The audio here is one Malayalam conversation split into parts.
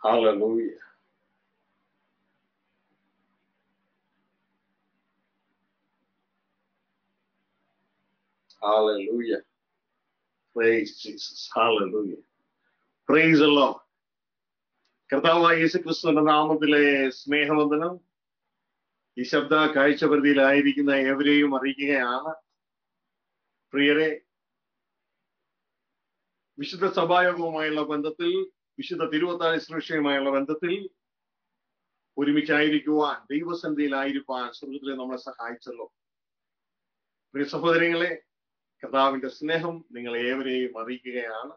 Hallelujah. Hallelujah. Praise Jesus. Hallelujah. Praise the Lord. കർത്താവായ യേശു ക്രിസ്തുവിന്റെ നാമത്തിലെ സ്നേഹവന്ദനം ഈ ശബ്ദ കാഴ്ചപരിധിയിലായിരിക്കുന്ന ഏവരെയും അറിയിക്കുകയാണ് പ്രിയരെ വിശുദ്ധ സഭായോഗവുമായുള്ള ബന്ധത്തിൽ വിശുദ്ധ തിരുവത്താഴ ശുശ്രൂഷയുമായുള്ള ബന്ധത്തിൽ ഒരുമിച്ചായിരിക്കുവാൻ ദൈവസന്ധിയിലായിരിക്കാൻ സ്വർഗത്തിലെ നമ്മളെ സഹായിച്ചല്ലോ പ്രിയ സഹോദരങ്ങളെ കർത്താവിന്റെ സ്നേഹം നിങ്ങൾ ഏവരെയും അറിയിക്കുകയാണ്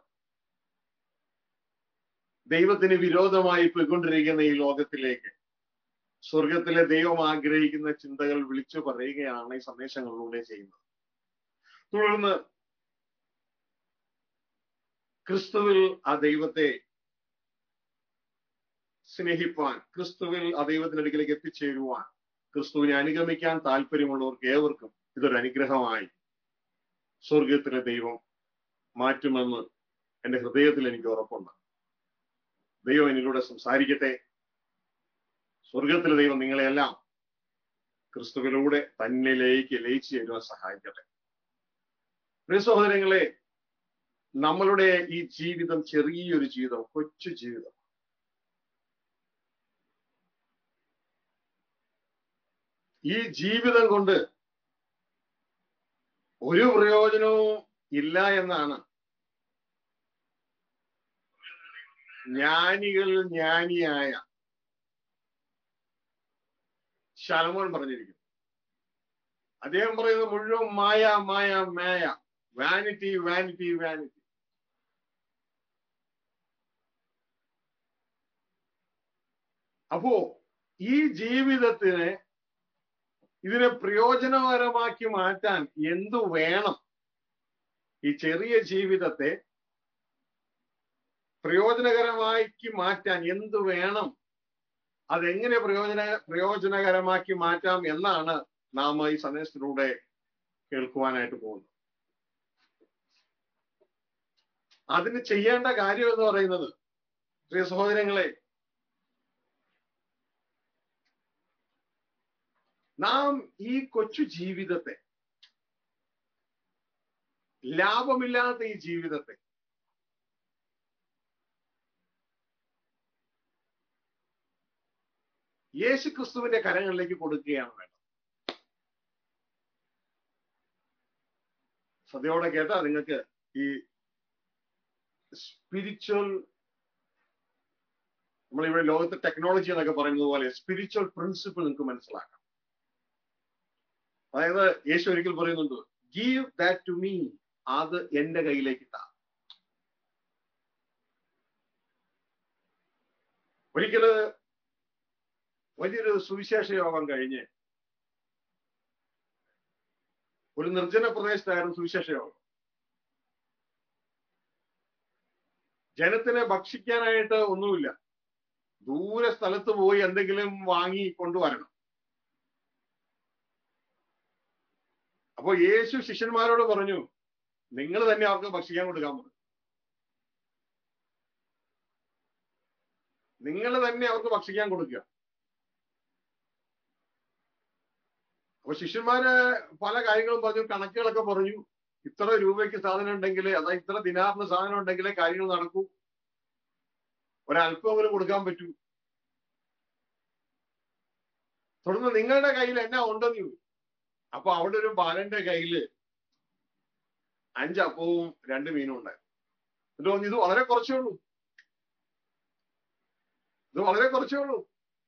ദൈവത്തിന് വിരോധമായി പോയിക്കൊണ്ടിരിക്കുന്ന ഈ ലോകത്തിലേക്ക് സ്വർഗത്തിലെ ദൈവം ആഗ്രഹിക്കുന്ന ചിന്തകൾ വിളിച്ചു പറയുകയാണ് ഈ സന്ദേശങ്ങളിലൂടെ ചെയ്യുന്നത് തുടർന്ന് ക്രിസ്തുവിൽ ആ ദൈവത്തെ സ്നേഹിപ്പാൻ ക്രിസ്തുവിൽ ആ ദൈവത്തിന്റെ അടുക്കിലേക്ക് എത്തിച്ചേരുവാൻ ക്രിസ്തുവിനെ അനുഗമിക്കാൻ താല്പര്യമുള്ളവർക്ക് ഏവർക്കും ഇതൊരു അനുഗ്രഹമായി സ്വർഗത്തിലെ ദൈവം മാറ്റുമെന്ന് എന്റെ ഹൃദയത്തിൽ എനിക്ക് ഉറപ്പുണ്ട് ദൈവം എന്നിലൂടെ സംസാരിക്കട്ടെ സ്വർഗത്തിലെ ദൈവം നിങ്ങളെല്ലാം ക്രിസ്തുവിലൂടെ തന്നിലേക്ക് ലയിച്ചു തരുവാൻ സഹായിക്കട്ടെ പ്രിയ സഹോദരങ്ങളെ നമ്മളുടെ ഈ ജീവിതം ചെറിയൊരു ജീവിതം കൊച്ചു ജീവിതം ഈ ജീവിതം കൊണ്ട് ഒരു പ്രയോജനവും ഇല്ല എന്നാണ് ജ്ഞാനികൾ ജ്ഞാനിയായ ശലമോൻ പറഞ്ഞിരിക്കുന്നു അദ്ദേഹം പറയുന്നത് മുഴുവൻ മായ മായ മായ വാനിറ്റി വാനിറ്റി വാനിറ്റി അപ്പോ ഈ ജീവിതത്തിന് ഇതിനെ പ്രയോജനകരമാക്കി മാറ്റാൻ എന്തു വേണം ഈ ചെറിയ ജീവിതത്തെ പ്രയോജനകരമാക്കി മാറ്റാൻ എന്തു വേണം അതെങ്ങനെ പ്രയോജന പ്രയോജനകരമാക്കി മാറ്റാം എന്നാണ് നാം ഈ സന്ദേശത്തിലൂടെ കേൾക്കുവാനായിട്ട് പോകുന്നത് അതിന് ചെയ്യേണ്ട കാര്യം എന്ന് പറയുന്നത് പ്രിയ സഹോദരങ്ങളെ നാം ഈ കൊച്ചു ജീവിതത്തെ ലാഭമില്ലാത്ത ഈ ജീവിതത്തെ യേശു ക്രിസ്തുവിന്റെ കരങ്ങളിലേക്ക് കൊടുക്കുകയാണ് വേണ്ടത് സദ്യയോടെ കേട്ടാ നിങ്ങൾക്ക് ഈ സ്പിരിച്വൽ നമ്മളിവിടെ ലോകത്ത് ടെക്നോളജി എന്നൊക്കെ പറയുന്നത് പോലെ സ്പിരിച്വൽ പ്രിൻസിപ്പിൾ നിങ്ങൾക്ക് മനസ്സിലാക്കാം അതായത് യേശു ഒരിക്കൽ പറയുന്നുണ്ട് ഗീവ് ദാറ്റ് ടു മീ അത് എന്റെ കയ്യിലേക്ക് താ ഒരിക്കല് വലിയൊരു സുവിശേഷ യോഗം കഴിഞ്ഞ് ഒരു നിർജ്ജന പ്രദേശത്തായിരുന്നു സുവിശേഷ യോഗം ജനത്തിനെ ഭക്ഷിക്കാനായിട്ട് ഒന്നുമില്ല ദൂരെ സ്ഥലത്ത് പോയി എന്തെങ്കിലും വാങ്ങി കൊണ്ടുവരണം അപ്പൊ യേശു ശിഷ്യന്മാരോട് പറഞ്ഞു നിങ്ങൾ തന്നെ അവർക്ക് ഭക്ഷിക്കാൻ കൊടുക്കാൻ പറഞ്ഞു നിങ്ങൾ തന്നെ അവർക്ക് ഭക്ഷിക്കാൻ കൊടുക്കുക അപ്പൊ ശിഷ്യന്മാര് പല കാര്യങ്ങളും പറഞ്ഞു കണക്കുകളൊക്കെ പറഞ്ഞു ഇത്ര രൂപയ്ക്ക് സാധനം ഉണ്ടെങ്കിൽ അതാ ഇത്ര ദിനാറിന് സാധനം ഉണ്ടെങ്കിലേ കാര്യങ്ങൾ നടക്കൂ ഒരല്പമെങ്കിലും കൊടുക്കാൻ പറ്റൂ തുടർന്ന് നിങ്ങളുടെ കയ്യിൽ എന്നാ ഉണ്ടെന്ന് ചോദിച്ചു അപ്പൊ അവിടെ ഒരു ബാലന്റെ കയ്യില് അഞ്ചപ്പവും രണ്ട് മീനും ഉണ്ടായിരുന്നു എന്നിട്ട് പറഞ്ഞു ഇത് വളരെ കുറച്ചേ ഉള്ളൂ ഇത് വളരെ കുറച്ചേ ഉള്ളൂ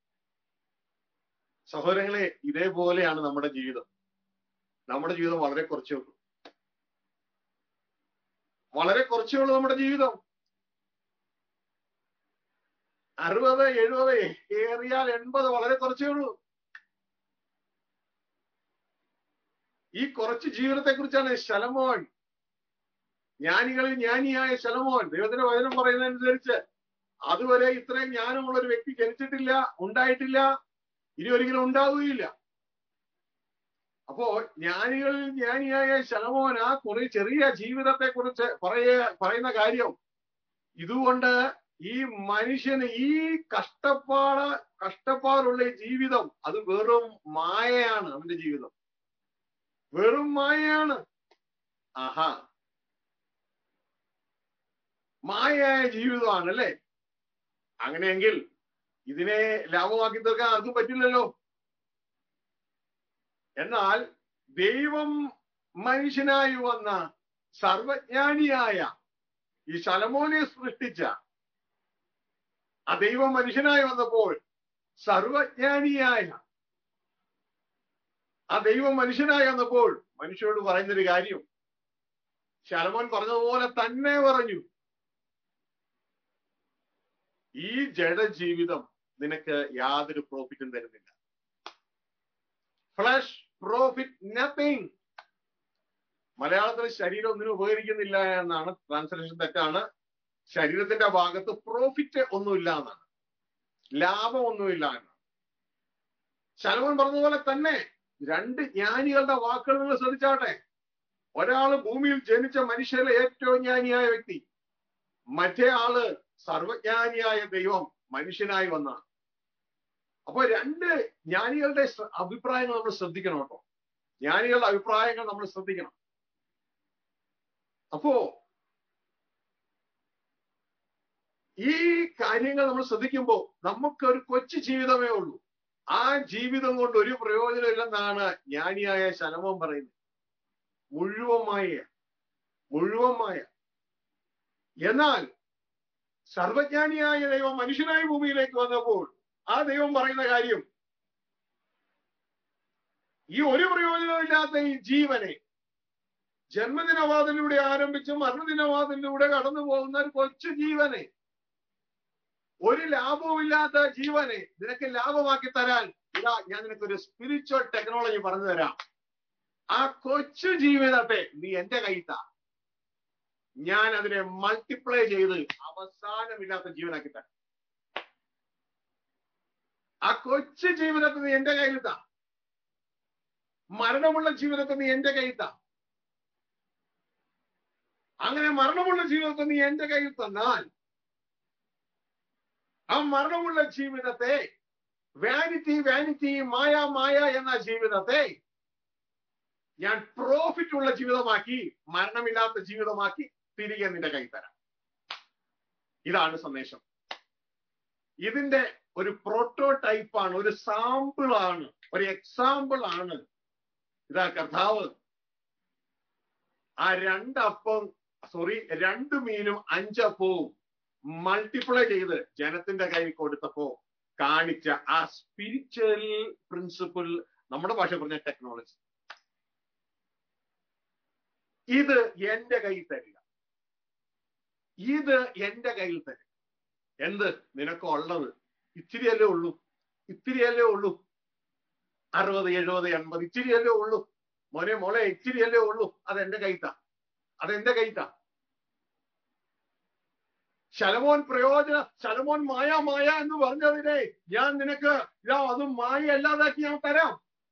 സഹോദരങ്ങളെ ഇതേപോലെയാണ് നമ്മുടെ ജീവിതം നമ്മുടെ ജീവിതം വളരെ കുറച്ചേ ഉള്ളൂ വളരെ കുറച്ചേ ഉള്ളൂ നമ്മുടെ ജീവിതം അറുപത് എഴുപത് ഏറിയാൽ എൺപത് വളരെ കുറച്ചേ ഉള്ളൂ ഈ കുറച്ച് ജീവിതത്തെ കുറിച്ചാണ് ശലമോൻ ജ്ഞാനികളിൽ ജ്ഞാനിയായ ശലമോൻ ദൈവത്തിന്റെ വചനം പറയുന്നതനുസരിച്ച് അതുവരെ ഇത്രയും ജ്ഞാനമുള്ള ഒരു വ്യക്തി ജനിച്ചിട്ടില്ല ഉണ്ടായിട്ടില്ല ഇനി ഒരിക്കലും ഉണ്ടാവുകയില്ല അപ്പോ ജ്ഞാനികളിൽ ജ്ഞാനിയായ ശലമോൻ ആ കുറെ ചെറിയ ജീവിതത്തെ കുറിച്ച് പറയ പറയുന്ന കാര്യം ഇതുകൊണ്ട് ഈ മനുഷ്യന് ഈ കഷ്ടപ്പാട് കഷ്ടപ്പാടുള്ള ഈ ജീവിതം അത് വെറും മായയാണ് അവന്റെ ജീവിതം വെറും മായയാണ് ആഹാ മായയായ ജീവിതമാണ് അല്ലേ അങ്ങനെയെങ്കിൽ ഇതിനെ ലാഭമാക്കി തീർക്കാൻ ആർക്കും പറ്റില്ലല്ലോ എന്നാൽ ദൈവം മനുഷ്യനായി വന്ന സർവജ്ഞാനിയായ ഈ ശലമോനെ സൃഷ്ടിച്ച ആ ദൈവം മനുഷ്യനായി വന്നപ്പോൾ സർവജ്ഞാനിയായ ആ ദൈവം മനുഷ്യനായി വന്നപ്പോൾ മനുഷ്യരോട് പറയുന്നൊരു കാര്യം ശലമോൻ പറഞ്ഞതുപോലെ തന്നെ പറഞ്ഞു ഈ ജഡജീവിതം നിനക്ക് യാതൊരു പ്രോഫിറ്റും തരുന്നില്ല ഫ്ലഷ് പ്രോഫിറ്റ് നത്തിങ് മലയാളത്തിൽ ശരീരം ഒന്നിനും ഉപകരിക്കുന്നില്ല എന്നാണ് ട്രാൻസ്ലേഷൻ തെറ്റാണ് ശരീരത്തിന്റെ ഭാഗത്ത് പ്രോഫിറ്റ് ഒന്നുമില്ല എന്നാണ് ലാഭം ഒന്നുമില്ല എന്നാണ് ശലമോൻ പറഞ്ഞതുപോലെ തന്നെ രണ്ട് ജ്ഞാനികളുടെ വാക്കുകൾ നിങ്ങൾ ശ്രദ്ധിച്ചാട്ടെ ഒരാള് ഭൂമിയിൽ ജനിച്ച മനുഷ്യരിലെ ഏറ്റവും ജ്ഞാനിയായ വ്യക്തി മറ്റേ ആള് സർവജ്ഞാനിയായ ദൈവം മനുഷ്യനായി വന്ന അപ്പൊ രണ്ട് ജ്ഞാനികളുടെ അഭിപ്രായങ്ങൾ നമ്മൾ ശ്രദ്ധിക്കണം കേട്ടോ ജ്ഞാനികളുടെ അഭിപ്രായങ്ങൾ നമ്മൾ ശ്രദ്ധിക്കണം അപ്പോ ഈ കാര്യങ്ങൾ നമ്മൾ ശ്രദ്ധിക്കുമ്പോൾ നമുക്കൊരു കൊച്ചു ജീവിതമേ ഉള്ളൂ ആ ജീവിതം കൊണ്ട് ഒരു പ്രയോജനമില്ലെന്നാണ് ജ്ഞാനിയായ ശലമോൻ പറയുന്നത് മുഴുവൻ മായ മുഴുവൻ മായ എന്നാൽ സർവജ്ഞാനിയായ ദൈവം മനുഷ്യനായ ഭൂമിയിലേക്ക് വന്നപ്പോൾ ആ ദൈവം പറയുന്ന കാര്യം ഈ ഒരു പ്രയോജനമില്ലാത്ത ഈ ജീവനെ ജന്മദിനവാദിലൂടെ ആരംഭിച്ച് മരണദിനവാദിലൂടെ കടന്നു പോകുന്ന ഒരു കൊച്ചു ജീവനെ ഒരു ലാഭവുമില്ലാത്ത ജീവനെ നിനക്ക് ലാഭമാക്കി തരാൻ ഇതാ ഞാൻ നിനക്കൊരു സ്പിരിച്വൽ ടെക്നോളജി പറഞ്ഞു തരാം ആ കൊച്ചു ജീവിതത്തെ നീ എന്റെ കയ്യിത്താ ഞാൻ അതിനെ മൾട്ടിപ്ലൈ ചെയ്ത് അവസാനമില്ലാത്ത ജീവനാക്കി തരാം ആ കൊച്ചു ജീവിതത്തെ നീ എന്റെ കയ്യിലെത്താ മരണമുള്ള ജീവിതത്തെ നീ എന്റെ കയ്യിത്താ അങ്ങനെ മരണമുള്ള ജീവിതത്തെ നീ എന്റെ കയ്യിൽ തന്നാൽ ആ മരണമുള്ള ജീവിതത്തെ വാനിറ്റി വാനിറ്റി മായ മായ എന്ന ജീവിതത്തെ ഞാൻ പ്രോഫിറ്റ് ഉള്ള ജീവിതമാക്കി മരണമില്ലാത്ത ജീവിതമാക്കി തിരികെ നിന്റെ കൈ തരാം ഇതാണ് സന്ദേശം ഇതിന്റെ ഒരു പ്രോട്ടോടൈപ്പ് ആണ് ഒരു സാമ്പിൾ ആണ് ഒരു എക്സാമ്പിൾ ആണ് ഇതാ കർത്താവ് ആ രണ്ടപ്പം സോറി രണ്ട് മീനും അഞ്ചപ്പവും മൾട്ടിപ്ലൈ ചെയ്ത് ജനത്തിന്റെ കയ്യിൽ കൊടുത്തപ്പോ കാണിച്ച ആ സ്പിരിച്വൽ പ്രിൻസിപ്പിൾ നമ്മുടെ ഭാഷ പറഞ്ഞ ടെക്നോളജി ഇത് എന്റെ കയ്യിൽ തരിക ഇത് എന്റെ കയ്യിൽ തരിക എന്ത് നിനക്കുള്ളത് ഇച്ചിരിയല്ലേ ഉള്ളൂ ഇത്തിരിയല്ലേ ഉള്ളൂ അറുപത് എഴുപത് എൺപത് ഇച്ചിരിയല്ലേ ഉള്ളൂ മോനെ മോളെ ഇച്ചിരിയല്ലേ ഉള്ളൂ അത് എന്റെ കയ്ത്താ അത് എന്റെ കയ്ത്താ ശലമോൻ പ്രയോജന ശലമോൻ മായ മായ എന്ന് പറഞ്ഞതിനെ ഞാൻ നിനക്ക് ഇതാ അത് മായ അല്ലാതാക്കി ഞാൻ തരാം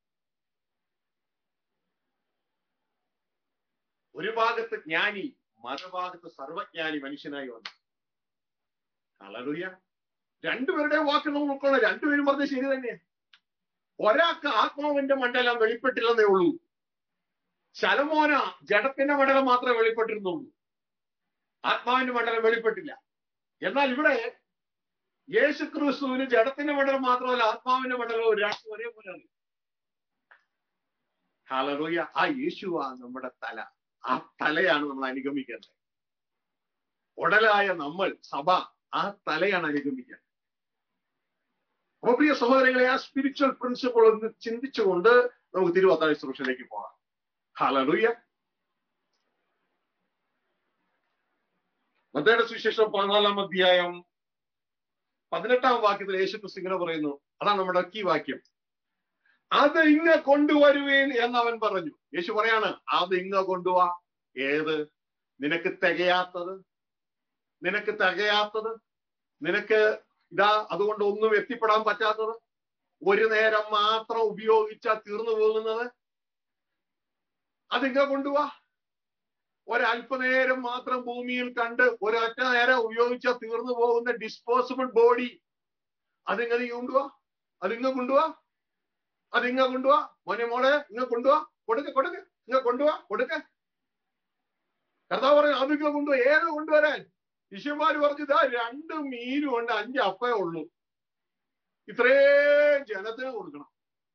ഒരു ഭാഗത്ത് ജ്ഞാനി മറുഭാഗത്ത് സർവജ്ഞാനി മനുഷ്യനായി വന്നു അളറിയ രണ്ടുപേരുടെ വാക്ക് നമ്മൾ ഉൾക്കൊള്ളാം രണ്ടുപേരും പറഞ്ഞത് ശരി തന്നെയാ ഒരാൾക്ക് ആത്മാവിന്റെ മണ്ഡലം വെളിപ്പെട്ടില്ലെന്നേ ഉള്ളൂ ശലമോന ജഡത്തിന്റെ മണ്ഡലം മാത്രമേ വെളിപ്പെട്ടിരുന്നുള്ളൂ ആത്മാവിന്റെ മണ്ഡലം വെളിപ്പെട്ടില്ല എന്നാൽ ഇവിടെ യേശു ക്രിസ്തുവിന് ജഡത്തിന്റെ മണ്ഡലം മാത്രമല്ല ആത്മാവിന്റെ മണ്ഡലവും രണ്ടും ഒരേപോലെയാണ് ഹലറുയ ആ യേശുവാ നമ്മുടെ തല ആ തലയാണ് നമ്മൾ അനുഗമിക്കേണ്ടത് ഉടലായ നമ്മൾ സഭ ആ തലയാണ് അനുഗമിക്കേണ്ടത് അപ്പൊ പ്രിയ സഹോദരങ്ങളെ ആ സ്പിരിച്വൽ പ്രിൻസിപ്പിൾ ഒന്ന് ചിന്തിച്ചുകൊണ്ട് നമുക്ക് തിരുവത്താഴ് സുരക്ഷയിലേക്ക് പോകാം ഹലറുയ മത്തയുടെ സുവിശേഷം പതിനാലാം അധ്യായം പതിനെട്ടാം വാക്യത്തിൽ യേശു ക്രിസ്തു ഇങ്ങനെ പറയുന്നു അതാണ് നമ്മുടെ കീ വാക്യം അത് ഇങ്ങ കൊണ്ടുവരുവേൻ എന്ന് അവൻ പറഞ്ഞു യേശു പറയാണ് അത് ഇങ്ങ കൊണ്ടുവാ ഏത് നിനക്ക് തികയാത്തത് നിനക്ക് തികയാത്തത് നിനക്ക് ഇതാ അതുകൊണ്ട് ഒന്നും എത്തിപ്പെടാൻ പറ്റാത്തത് ഒരു നേരം മാത്രം ഉപയോഗിച്ചാൽ തീർന്നു പോകുന്നത് അതിങ്ങ കൊണ്ടുവാ ഒരല്പനേരം മാത്രം ഭൂമിയിൽ കണ്ട് ഒരൊറ്റ നേരം ഉപയോഗിച്ച തീർന്നു പോകുന്ന ഡിസ്പോസിബിൾ ബോഡി അതിങ്ങനെ നീ കൊണ്ടുപോവാ അതിങ്ങ കൊണ്ടുപോവാ അതിങ്ങ കൊണ്ടുപോവാ മോനെ മോളെ ഇങ്ങ കൊണ്ടുപോവാ കൊടുക്ക കൊടുക്ക ഇങ്ങ കൊണ്ടുപോവാ കൊടുക്ക കർത്താവ് പറഞ്ഞു അതിങ്ങ കൊണ്ടുപോവാ ഏത് കൊണ്ടുവരാൻ ശിഷ്യന്മാര് പറഞ്ഞു ഇതാ രണ്ട് മീനും ഉണ്ട് അഞ്ച് അപ്പേ ഉള്ളൂ ഇത്രയും ജനത്തിന് കൊടുക്കണം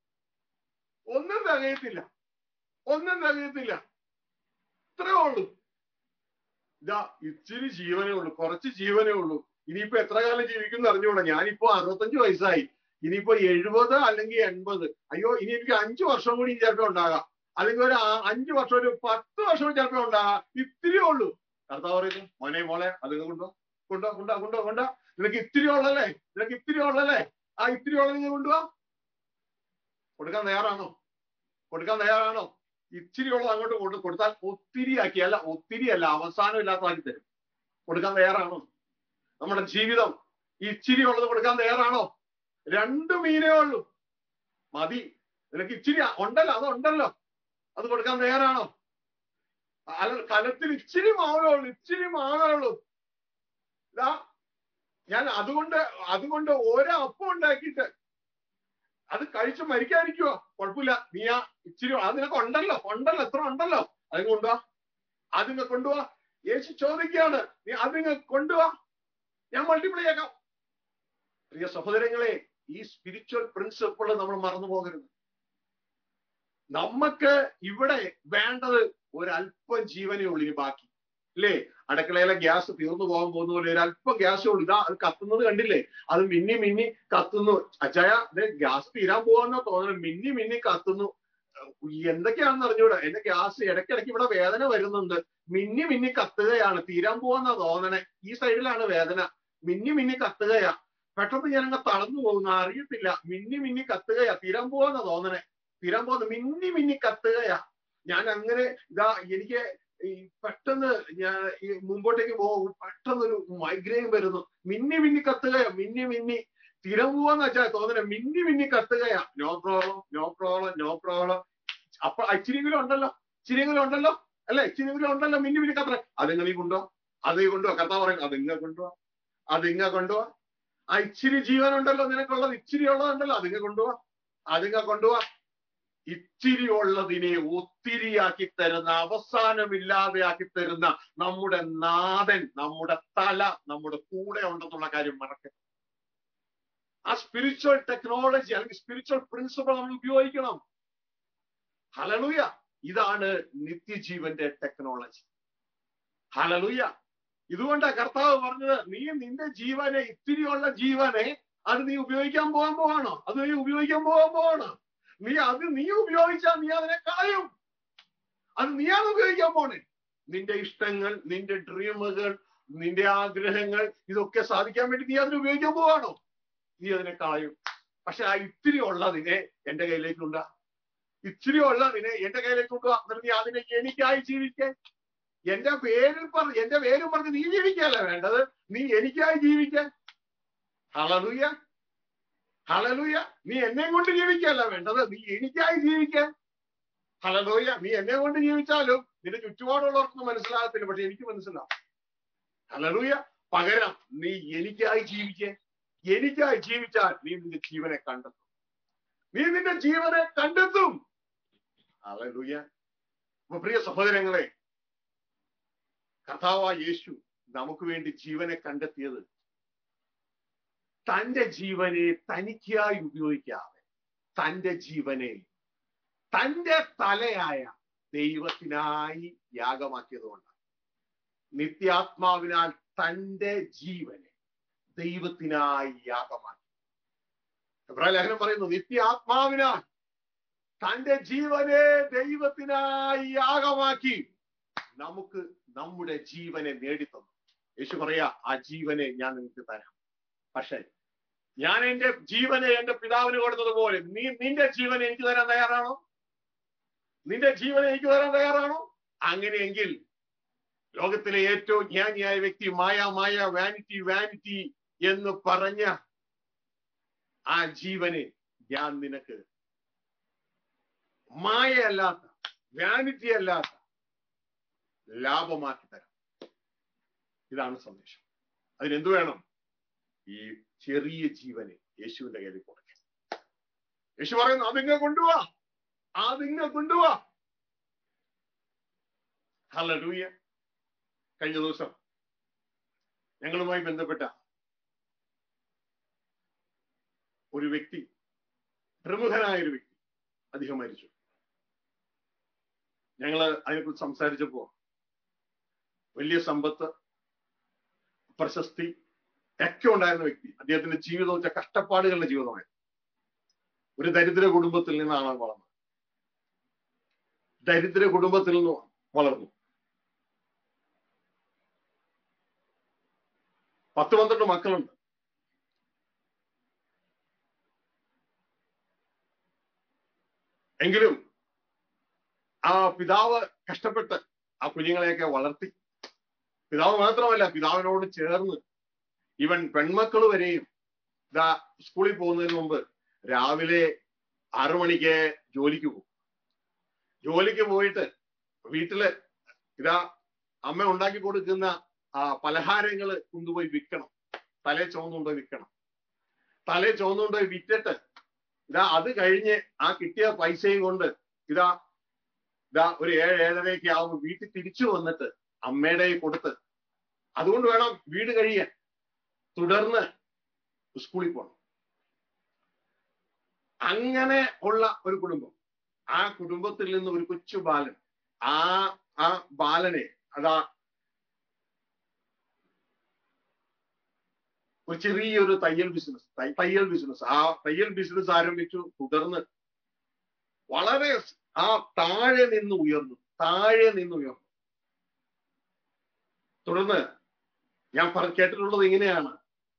ഒന്നും തികയത്തില്ല ഒന്നും തികയത്തില്ല ഇത്രേ ഉള്ളൂ ഇതാ ഇച്ചിരി ജീവനേ ഉള്ളൂ കുറച്ച് ജീവനേ ഉള്ളൂ ഇനിയിപ്പോ എത്ര കാലം ജീവിക്കും അറിഞ്ഞൂടാ ഞാനിപ്പോ അറുപത്തഞ്ച് വയസ്സായി ഇനിയിപ്പോ എഴുപത് അല്ലെങ്കിൽ എൺപത് അയ്യോ ഇനി എനിക്ക് അഞ്ചു വർഷം കൂടി ചിലപ്പോ ഉണ്ടാകാം അല്ലെങ്കിൽ ഒരു ആ- അഞ്ചു വർഷം ഒരു പത്ത് വർഷം കൂടി ചിലപ്പോ ഉണ്ടാകാം ഇത്തിരി ഉള്ളൂ കർത്താവ് പറയുന്നു മോനെ മോളെ അത് കൊണ്ടോ കൊണ്ടോ കൊണ്ടോ കൊണ്ടോ കൊണ്ടോ നിനക്ക് ഇത്തിരി ഉള്ളല്ലേ നിനക്ക് ഇത്തിരി ഉള്ളല്ലേ ആ ഇത്തിരി ഉള്ളത് നീ കൊണ്ടുപോവാ കൊടുക്കാൻ തയ്യാറാണോ കൊടുക്കാൻ തയ്യാറാണോ ഇച്ചിരി ഉള്ളത് അങ്ങോട്ട് കൊണ്ട് കൊടുത്താൽ ഒത്തിരി ആക്കി അല്ല ഒത്തിരി അല്ല അവസാനം ഇല്ലാത്തതാക്കി തരും കൊടുക്കാൻ തയ്യാറാണോ നമ്മുടെ ജീവിതം ഇച്ചിരി ഉള്ളത് കൊടുക്കാൻ തയ്യാറാണോ രണ്ട് മീനേ ഉള്ളൂ മതി നിനക്ക് ഇച്ചിരി ഉണ്ടല്ലോ അത് ഉണ്ടല്ലോ അത് കൊടുക്കാൻ തയ്യാറാണോ അല്ല കലത്തിൽ ഇച്ചിരി മാവേ ഉള്ളൂ ഇച്ചിരി മാവേ ഉള്ളൂ ഇതാ ഞാൻ അതുകൊണ്ട് അതുകൊണ്ട് ഓരോ അപ്പം ഉണ്ടാക്കിയിട്ട് അത് കഴിച്ച് മരിക്കാതിരിക്കുവോ കുഴപ്പമില്ല നീ ആ ഇച്ചിരി അത് നിനക്ക് ഉണ്ടല്ലോ ഉണ്ടല്ലോ എത്ര ഉണ്ടല്ലോ അതിന് കൊണ്ടുവാ അതിങ്ങ കൊണ്ടുവാ യേശു ചോദിക്കുകയാണ് നീ അതിങ്ങ കൊണ്ടുവാ ഞാൻ മൾട്ടിപ്ലൈ ആക്കാം പ്രിയ സഹോദരങ്ങളെ ഈ സ്പിരിച്വൽ പ്രിൻസിപ്പിൾ നമ്മൾ മറന്നു പോകരുത് നമുക്ക് ഇവിടെ വേണ്ടത് ഒരല്പം ജീവനേ ഉള്ളൂ ഇനി ബാക്കി അല്ലേ അടുക്കളയിലെ ഗ്യാസ് തീർന്നു പോകാൻ പോകുന്ന പോലെ ഒരല്പം ഗ്യാസേ ഉള്ളൂ ഇതാ അത് കത്തുന്നത് കണ്ടില്ലേ അത് മിന്നി മിന്നി കത്തുന്നു അച്ചായ അതെ ഗ്യാസ് തീരാൻ പോകാന്നോ തോന്നുന്നു മിന്നി മിന്നി കത്തുന്നു എന്തൊക്കെയാണെന്ന് അറിഞ്ഞൂടാ എന്റെ ഗ്യാസ് ഇടയ്ക്കിടയ്ക്ക് ഇവിടെ വേദന വരുന്നുണ്ട് മിന്നി മിന്നി കത്തുകയാണ് തീരാൻ പോവാന്നാ തോന്നണേ ഈ സൈഡിലാണ് വേദന മിന്നി മിന്നി കത്തുകയാ പെട്ടെന്ന് ഞാൻ അങ്ങ് തളർന്നു പോകുന്നു അറിയത്തില്ല മിന്നി മിന്നി കത്തുകയാ തീരാൻ പോവാന്നാ തോന്നണേ തീരാൻ പോകുന്നു മിന്നി മിന്നി കത്തുകയാ ഞാൻ അങ്ങനെ ഇതാ എനിക്ക് ഈ പെട്ടെന്ന് ഞാൻ ഈ മുമ്പോട്ടേക്ക് പോകും പെട്ടെന്നൊരു മൈഗ്രെയിൻ വരുന്നു മിന്നി മിന്നി കത്തുകയാ മിന്നി മിന്നി തീരാൻ പോവാന്ന് വെച്ചാൽ തോന്നണേ മിന്നി മിന്നി കത്തുകയാ no problem no problem no problem അപ്പൊ ഇച്ചിരിയെങ്കിലും ഉണ്ടല്ലോ ഇച്ചിരിയെങ്കിലും ഉണ്ടല്ലോ അല്ലെ ഇച്ചിരിയെങ്കിലും ഉണ്ടല്ലോ മിന്നി മിന്നി കത്തുക അതിങ്ങ നീ കൊണ്ടുപോ അത് നീ കൊണ്ടുപോ കർത്താവ് പറയും അതിങ്ങ കൊണ്ടുപോ അതിങ്ങ കൊണ്ടുപോ ആ ഇച്ചിരി ജീവൻ ഉണ്ടല്ലോ നിനക്കുള്ളത് ഇച്ചിരി ഉള്ളതുണ്ടല്ലോ അതിങ്ങ കൊണ്ടുപോവാ അതിങ്ങ കൊണ്ടുപോവാ ഇച്ചിരി ഉള്ളതിനെ ഒത്തിരിയാക്കി തരുന്ന അവസാനമില്ലാതെ ആക്കി തരുന്ന നമ്മുടെ നാഥൻ നമ്മുടെ തല നമ്മുടെ കൂടെ ഉണ്ടെന്നുള്ള കാര്യം മറക്കരുത് ആ സ്പിരിച്വൽ ടെക്നോളജി അല്ലെങ്കിൽ സ്പിരിച്വൽ പ്രിൻസിപ്പൾ നമ്മൾ ഉപയോഗിക്കണം ഹലലുയ ഇതാണ് നിത്യജീവന്റെ ടെക്നോളജി ഹലലുയ ഇതുകൊണ്ടാ കർത്താവ് പറഞ്ഞത് നീ നിന്റെ ജീവനെ ഇത്തിരിയുള്ള ജീവനെ അത് നീ ഉപയോഗിക്കാൻ പോകാൻ പോവാണോ അത് നീ ഉപയോഗിക്കാൻ പോകാൻ പോവാണോ നീ അത് നീ ഉപയോഗിച്ചാൽ നീ അതിനെ കളയും അത് നീയാണ് ഉപയോഗിക്കാൻ പോണേ നിന്റെ ഇഷ്ടങ്ങൾ നിന്റെ ഡ്രീമുകൾ നിന്റെ ആഗ്രഹങ്ങൾ ഇതൊക്കെ സാധിക്കാൻ വേണ്ടി നീ അതിനെ ഉപയോഗിക്കാൻ പോവാണോ നീ അതിനെ കളയും പക്ഷെ ആ ഇത്തിരി ഉള്ളതിനെ എന്റെ കയ്യിലേക്കുണ്ടാ ഇച്ചിരി ഉള്ളതിനെ എന്റെ കയ്യിലേക്ക് കൊണ്ടുവാ എന്നിട്ട് നീ അതിനെ എനിക്കായി ജീവിക്കേ എന്റെ പേരിൽ പറഞ്ഞ് എന്റെ പേരും പറഞ്ഞ് നീ ജീവിക്കല്ല വേണ്ടത് നീ എനിക്കായി ജീവിക്കാൻ ഹളലുയ ഹളലുയ നീ എന്നെ കൊണ്ട് ജീവിക്കല്ല വേണ്ടത് നീ എനിക്കായി ജീവിക്കാൻ ഹലലോയ നീ എന്നെ കൊണ്ട് ജീവിച്ചാലും നിന്റെ ചുറ്റുപാടുള്ളവർക്ക് മനസ്സിലാകത്തില്ല പക്ഷെ എനിക്ക് മനസ്സിലാവും ഹലലൂയ പകരം നീ എനിക്കായി ജീവിക്കേ എനിക്കായി ജീവിച്ചാൽ നീ നിന്റെ ജീവനെ കണ്ടെത്തും നീ നിന്റെ ജീവനെ കണ്ടെത്തും ഹലലൂയ അപ്പൊ പ്രിയ സഹോദരങ്ങളെ കഥാവാ യേശു നമുക്ക് വേണ്ടി ജീവനെ കണ്ടെത്തിയത് തന്റെ ജീവനെ തനിക്കായി ഉപയോഗിക്കാതെ തന്റെ ജീവനെ തന്റെ തലയായ ദൈവത്തിനായി യാഗമാക്കിയതുകൊണ്ടാണ് നിത്യാത്മാവിനാൽ തന്റെ ജീവനെ ദൈവത്തിനായി യാഗമാക്കി ലേഖനം പറയുന്നു നിത്യാത്മാവിനാൽ തന്റെ ജീവനെ ദൈവത്തിനായി യാഗമാക്കി നമുക്ക് നമ്മുടെ ജീവനെ നേടിത്തന്നു യേശു പറയാ ആ ജീവനെ ഞാൻ നിങ്ങൾക്ക് തരാം പക്ഷെ ഞാൻ എന്റെ ജീവനെ എന്റെ പിതാവിന് കൊടുത്തതുപോലെ നീ നിന്റെ ജീവനെ എനിക്ക് തരാൻ തയ്യാറാണോ നിന്റെ ജീവനെ എനിക്ക് തരാൻ തയ്യാറാണോ അങ്ങനെയെങ്കിൽ ലോകത്തിലെ ഏറ്റവും ജ്ഞാനിയായ വ്യക്തി മായ മായ വാനിറ്റി വാനിറ്റി എന്ന് പറഞ്ഞ ആ ജീവനെ ഞാൻ നിനക്ക് മായയല്ലാത്ത വാനിറ്റി അല്ലാത്ത ലാഭമാക്കി തരാം ഇതാണ് സന്ദേശം അതിനെന്തു വേണം ഈ ചെറിയ ജീവനെ യേശുവിന്റെ കയ്യിൽ കൊടുക്കുക യേശു പറയുന്നു അതിങ്ങ കൊണ്ടുപോവാ അതിങ്ങ കൊണ്ടുപോവാ ഹലൂയ കഴിഞ്ഞ ദിവസം ഞങ്ങളുമായി ബന്ധപ്പെട്ട ഒരു വ്യക്തി പ്രമുഖനായ ഒരു വ്യക്തി അദ്ദേഹം മരിച്ചു ഞങ്ങൾ അതിനെക്കുറിച്ച് സംസാരിച്ചപ്പോ വലിയ സമ്പത്ത് പ്രശസ്തി ഒക്കെ ഉണ്ടായിരുന്ന വ്യക്തി അദ്ദേഹത്തിന്റെ ജീവിതം വെച്ച കഷ്ടപ്പാടുകളുടെ ജീവിതമായിരുന്നു ഒരു ദരിദ്ര കുടുംബത്തിൽ നിന്നാണ് വളർന്നത് ദരിദ്ര കുടുംബത്തിൽ നിന്ന് വളർന്നു പത്ത് പന്ത്രണ്ട് മക്കളുണ്ട് എങ്കിലും ആ പിതാവ് കഷ്ടപ്പെട്ട് ആ കുഞ്ഞുങ്ങളെയൊക്കെ വളർത്തി പിതാവ് മാത്രമല്ല പിതാവിനോട് ചേർന്ന് ഇവൻ പെൺമക്കൾ വരെയും ഇതാ സ്കൂളിൽ പോകുന്നതിന് മുമ്പ് രാവിലെ ആറു മണിക്ക് ജോലിക്ക് പോകും ജോലിക്ക് പോയിട്ട് വീട്ടില് ഇതാ അമ്മ ഉണ്ടാക്കി കൊടുക്കുന്ന ആ പലഹാരങ്ങൾ കൊണ്ടുപോയി വിൽക്കണം തലേ ചുവന്നുകൊണ്ടുപോയി വിൽക്കണം തലേ ചുവന്നുകൊണ്ടുപോയി വിറ്റിട്ട് ഇതാ അത് കഴിഞ്ഞ് ആ കിട്ടിയ പൈസയും കൊണ്ട് ഇതാ ഇതാ ഒരു ഏഴ് ഏഴരയൊക്കെ ആവുമ്പോൾ വീട്ടിൽ തിരിച്ചു വന്നിട്ട് അമ്മയുടെ കൊടുത്ത് അതുകൊണ്ട് വേണം വീട് കഴിയാൻ തുടർന്ന് സ്കൂളിൽ പോകണം അങ്ങനെ ഉള്ള ഒരു കുടുംബം ആ കുടുംബത്തിൽ നിന്ന് ഒരു കൊച്ചു ബാലൻ ആ ആ ബാലനെ അതാ ഒരു ചെറിയൊരു തയ്യൽ ബിസിനസ് തയ്യൽ ബിസിനസ് ആ തയ്യൽ ബിസിനസ് ആരംഭിച്ചു തുടർന്ന് വളരെ ആ താഴെ നിന്ന് ഉയർന്നു താഴെ നിന്ന് ഉയർന്നു തുടർന്ന് ഞാൻ പറ കേട്ടിട്ടുള്ളത് ഇങ്ങനെയാണ്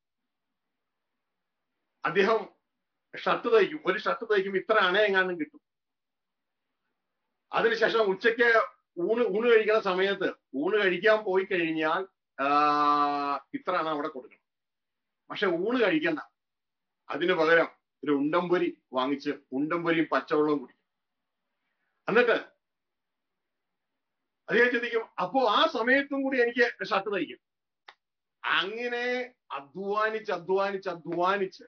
അദ്ദേഹം ഷർട്ട് തയ്ക്കും ഒരു ഷർട്ട് തയ്ക്കും ഇത്ര അണയെങ്ങാനും കിട്ടും അതിനുശേഷം ഉച്ചയ്ക്ക് ഊണ് ഊണ് കഴിക്കുന്ന സമയത്ത് ഊണ് കഴിക്കാൻ പോയി കഴിഞ്ഞാൽ ഇത്ര അണ അവിടെ കൊടുക്കണം പക്ഷെ ഊണ് കഴിക്കണ്ട അതിന് പകരം ഒരു ഉണ്ടംപൊരി വാങ്ങിച്ച് ഉണ്ടംപൊരിയും പച്ചവെള്ളവും കുടിക്കും എന്നിട്ട് അദ്ദേഹം ചിന്തിക്കും അപ്പോ ആ സമയത്തും കൂടി എനിക്ക് ഷർട്ട് തയ്ക്കും അങ്ങനെ അധ്വാനിച്ച് അധ്വാനിച്ച് അധ്വാനിച്ച്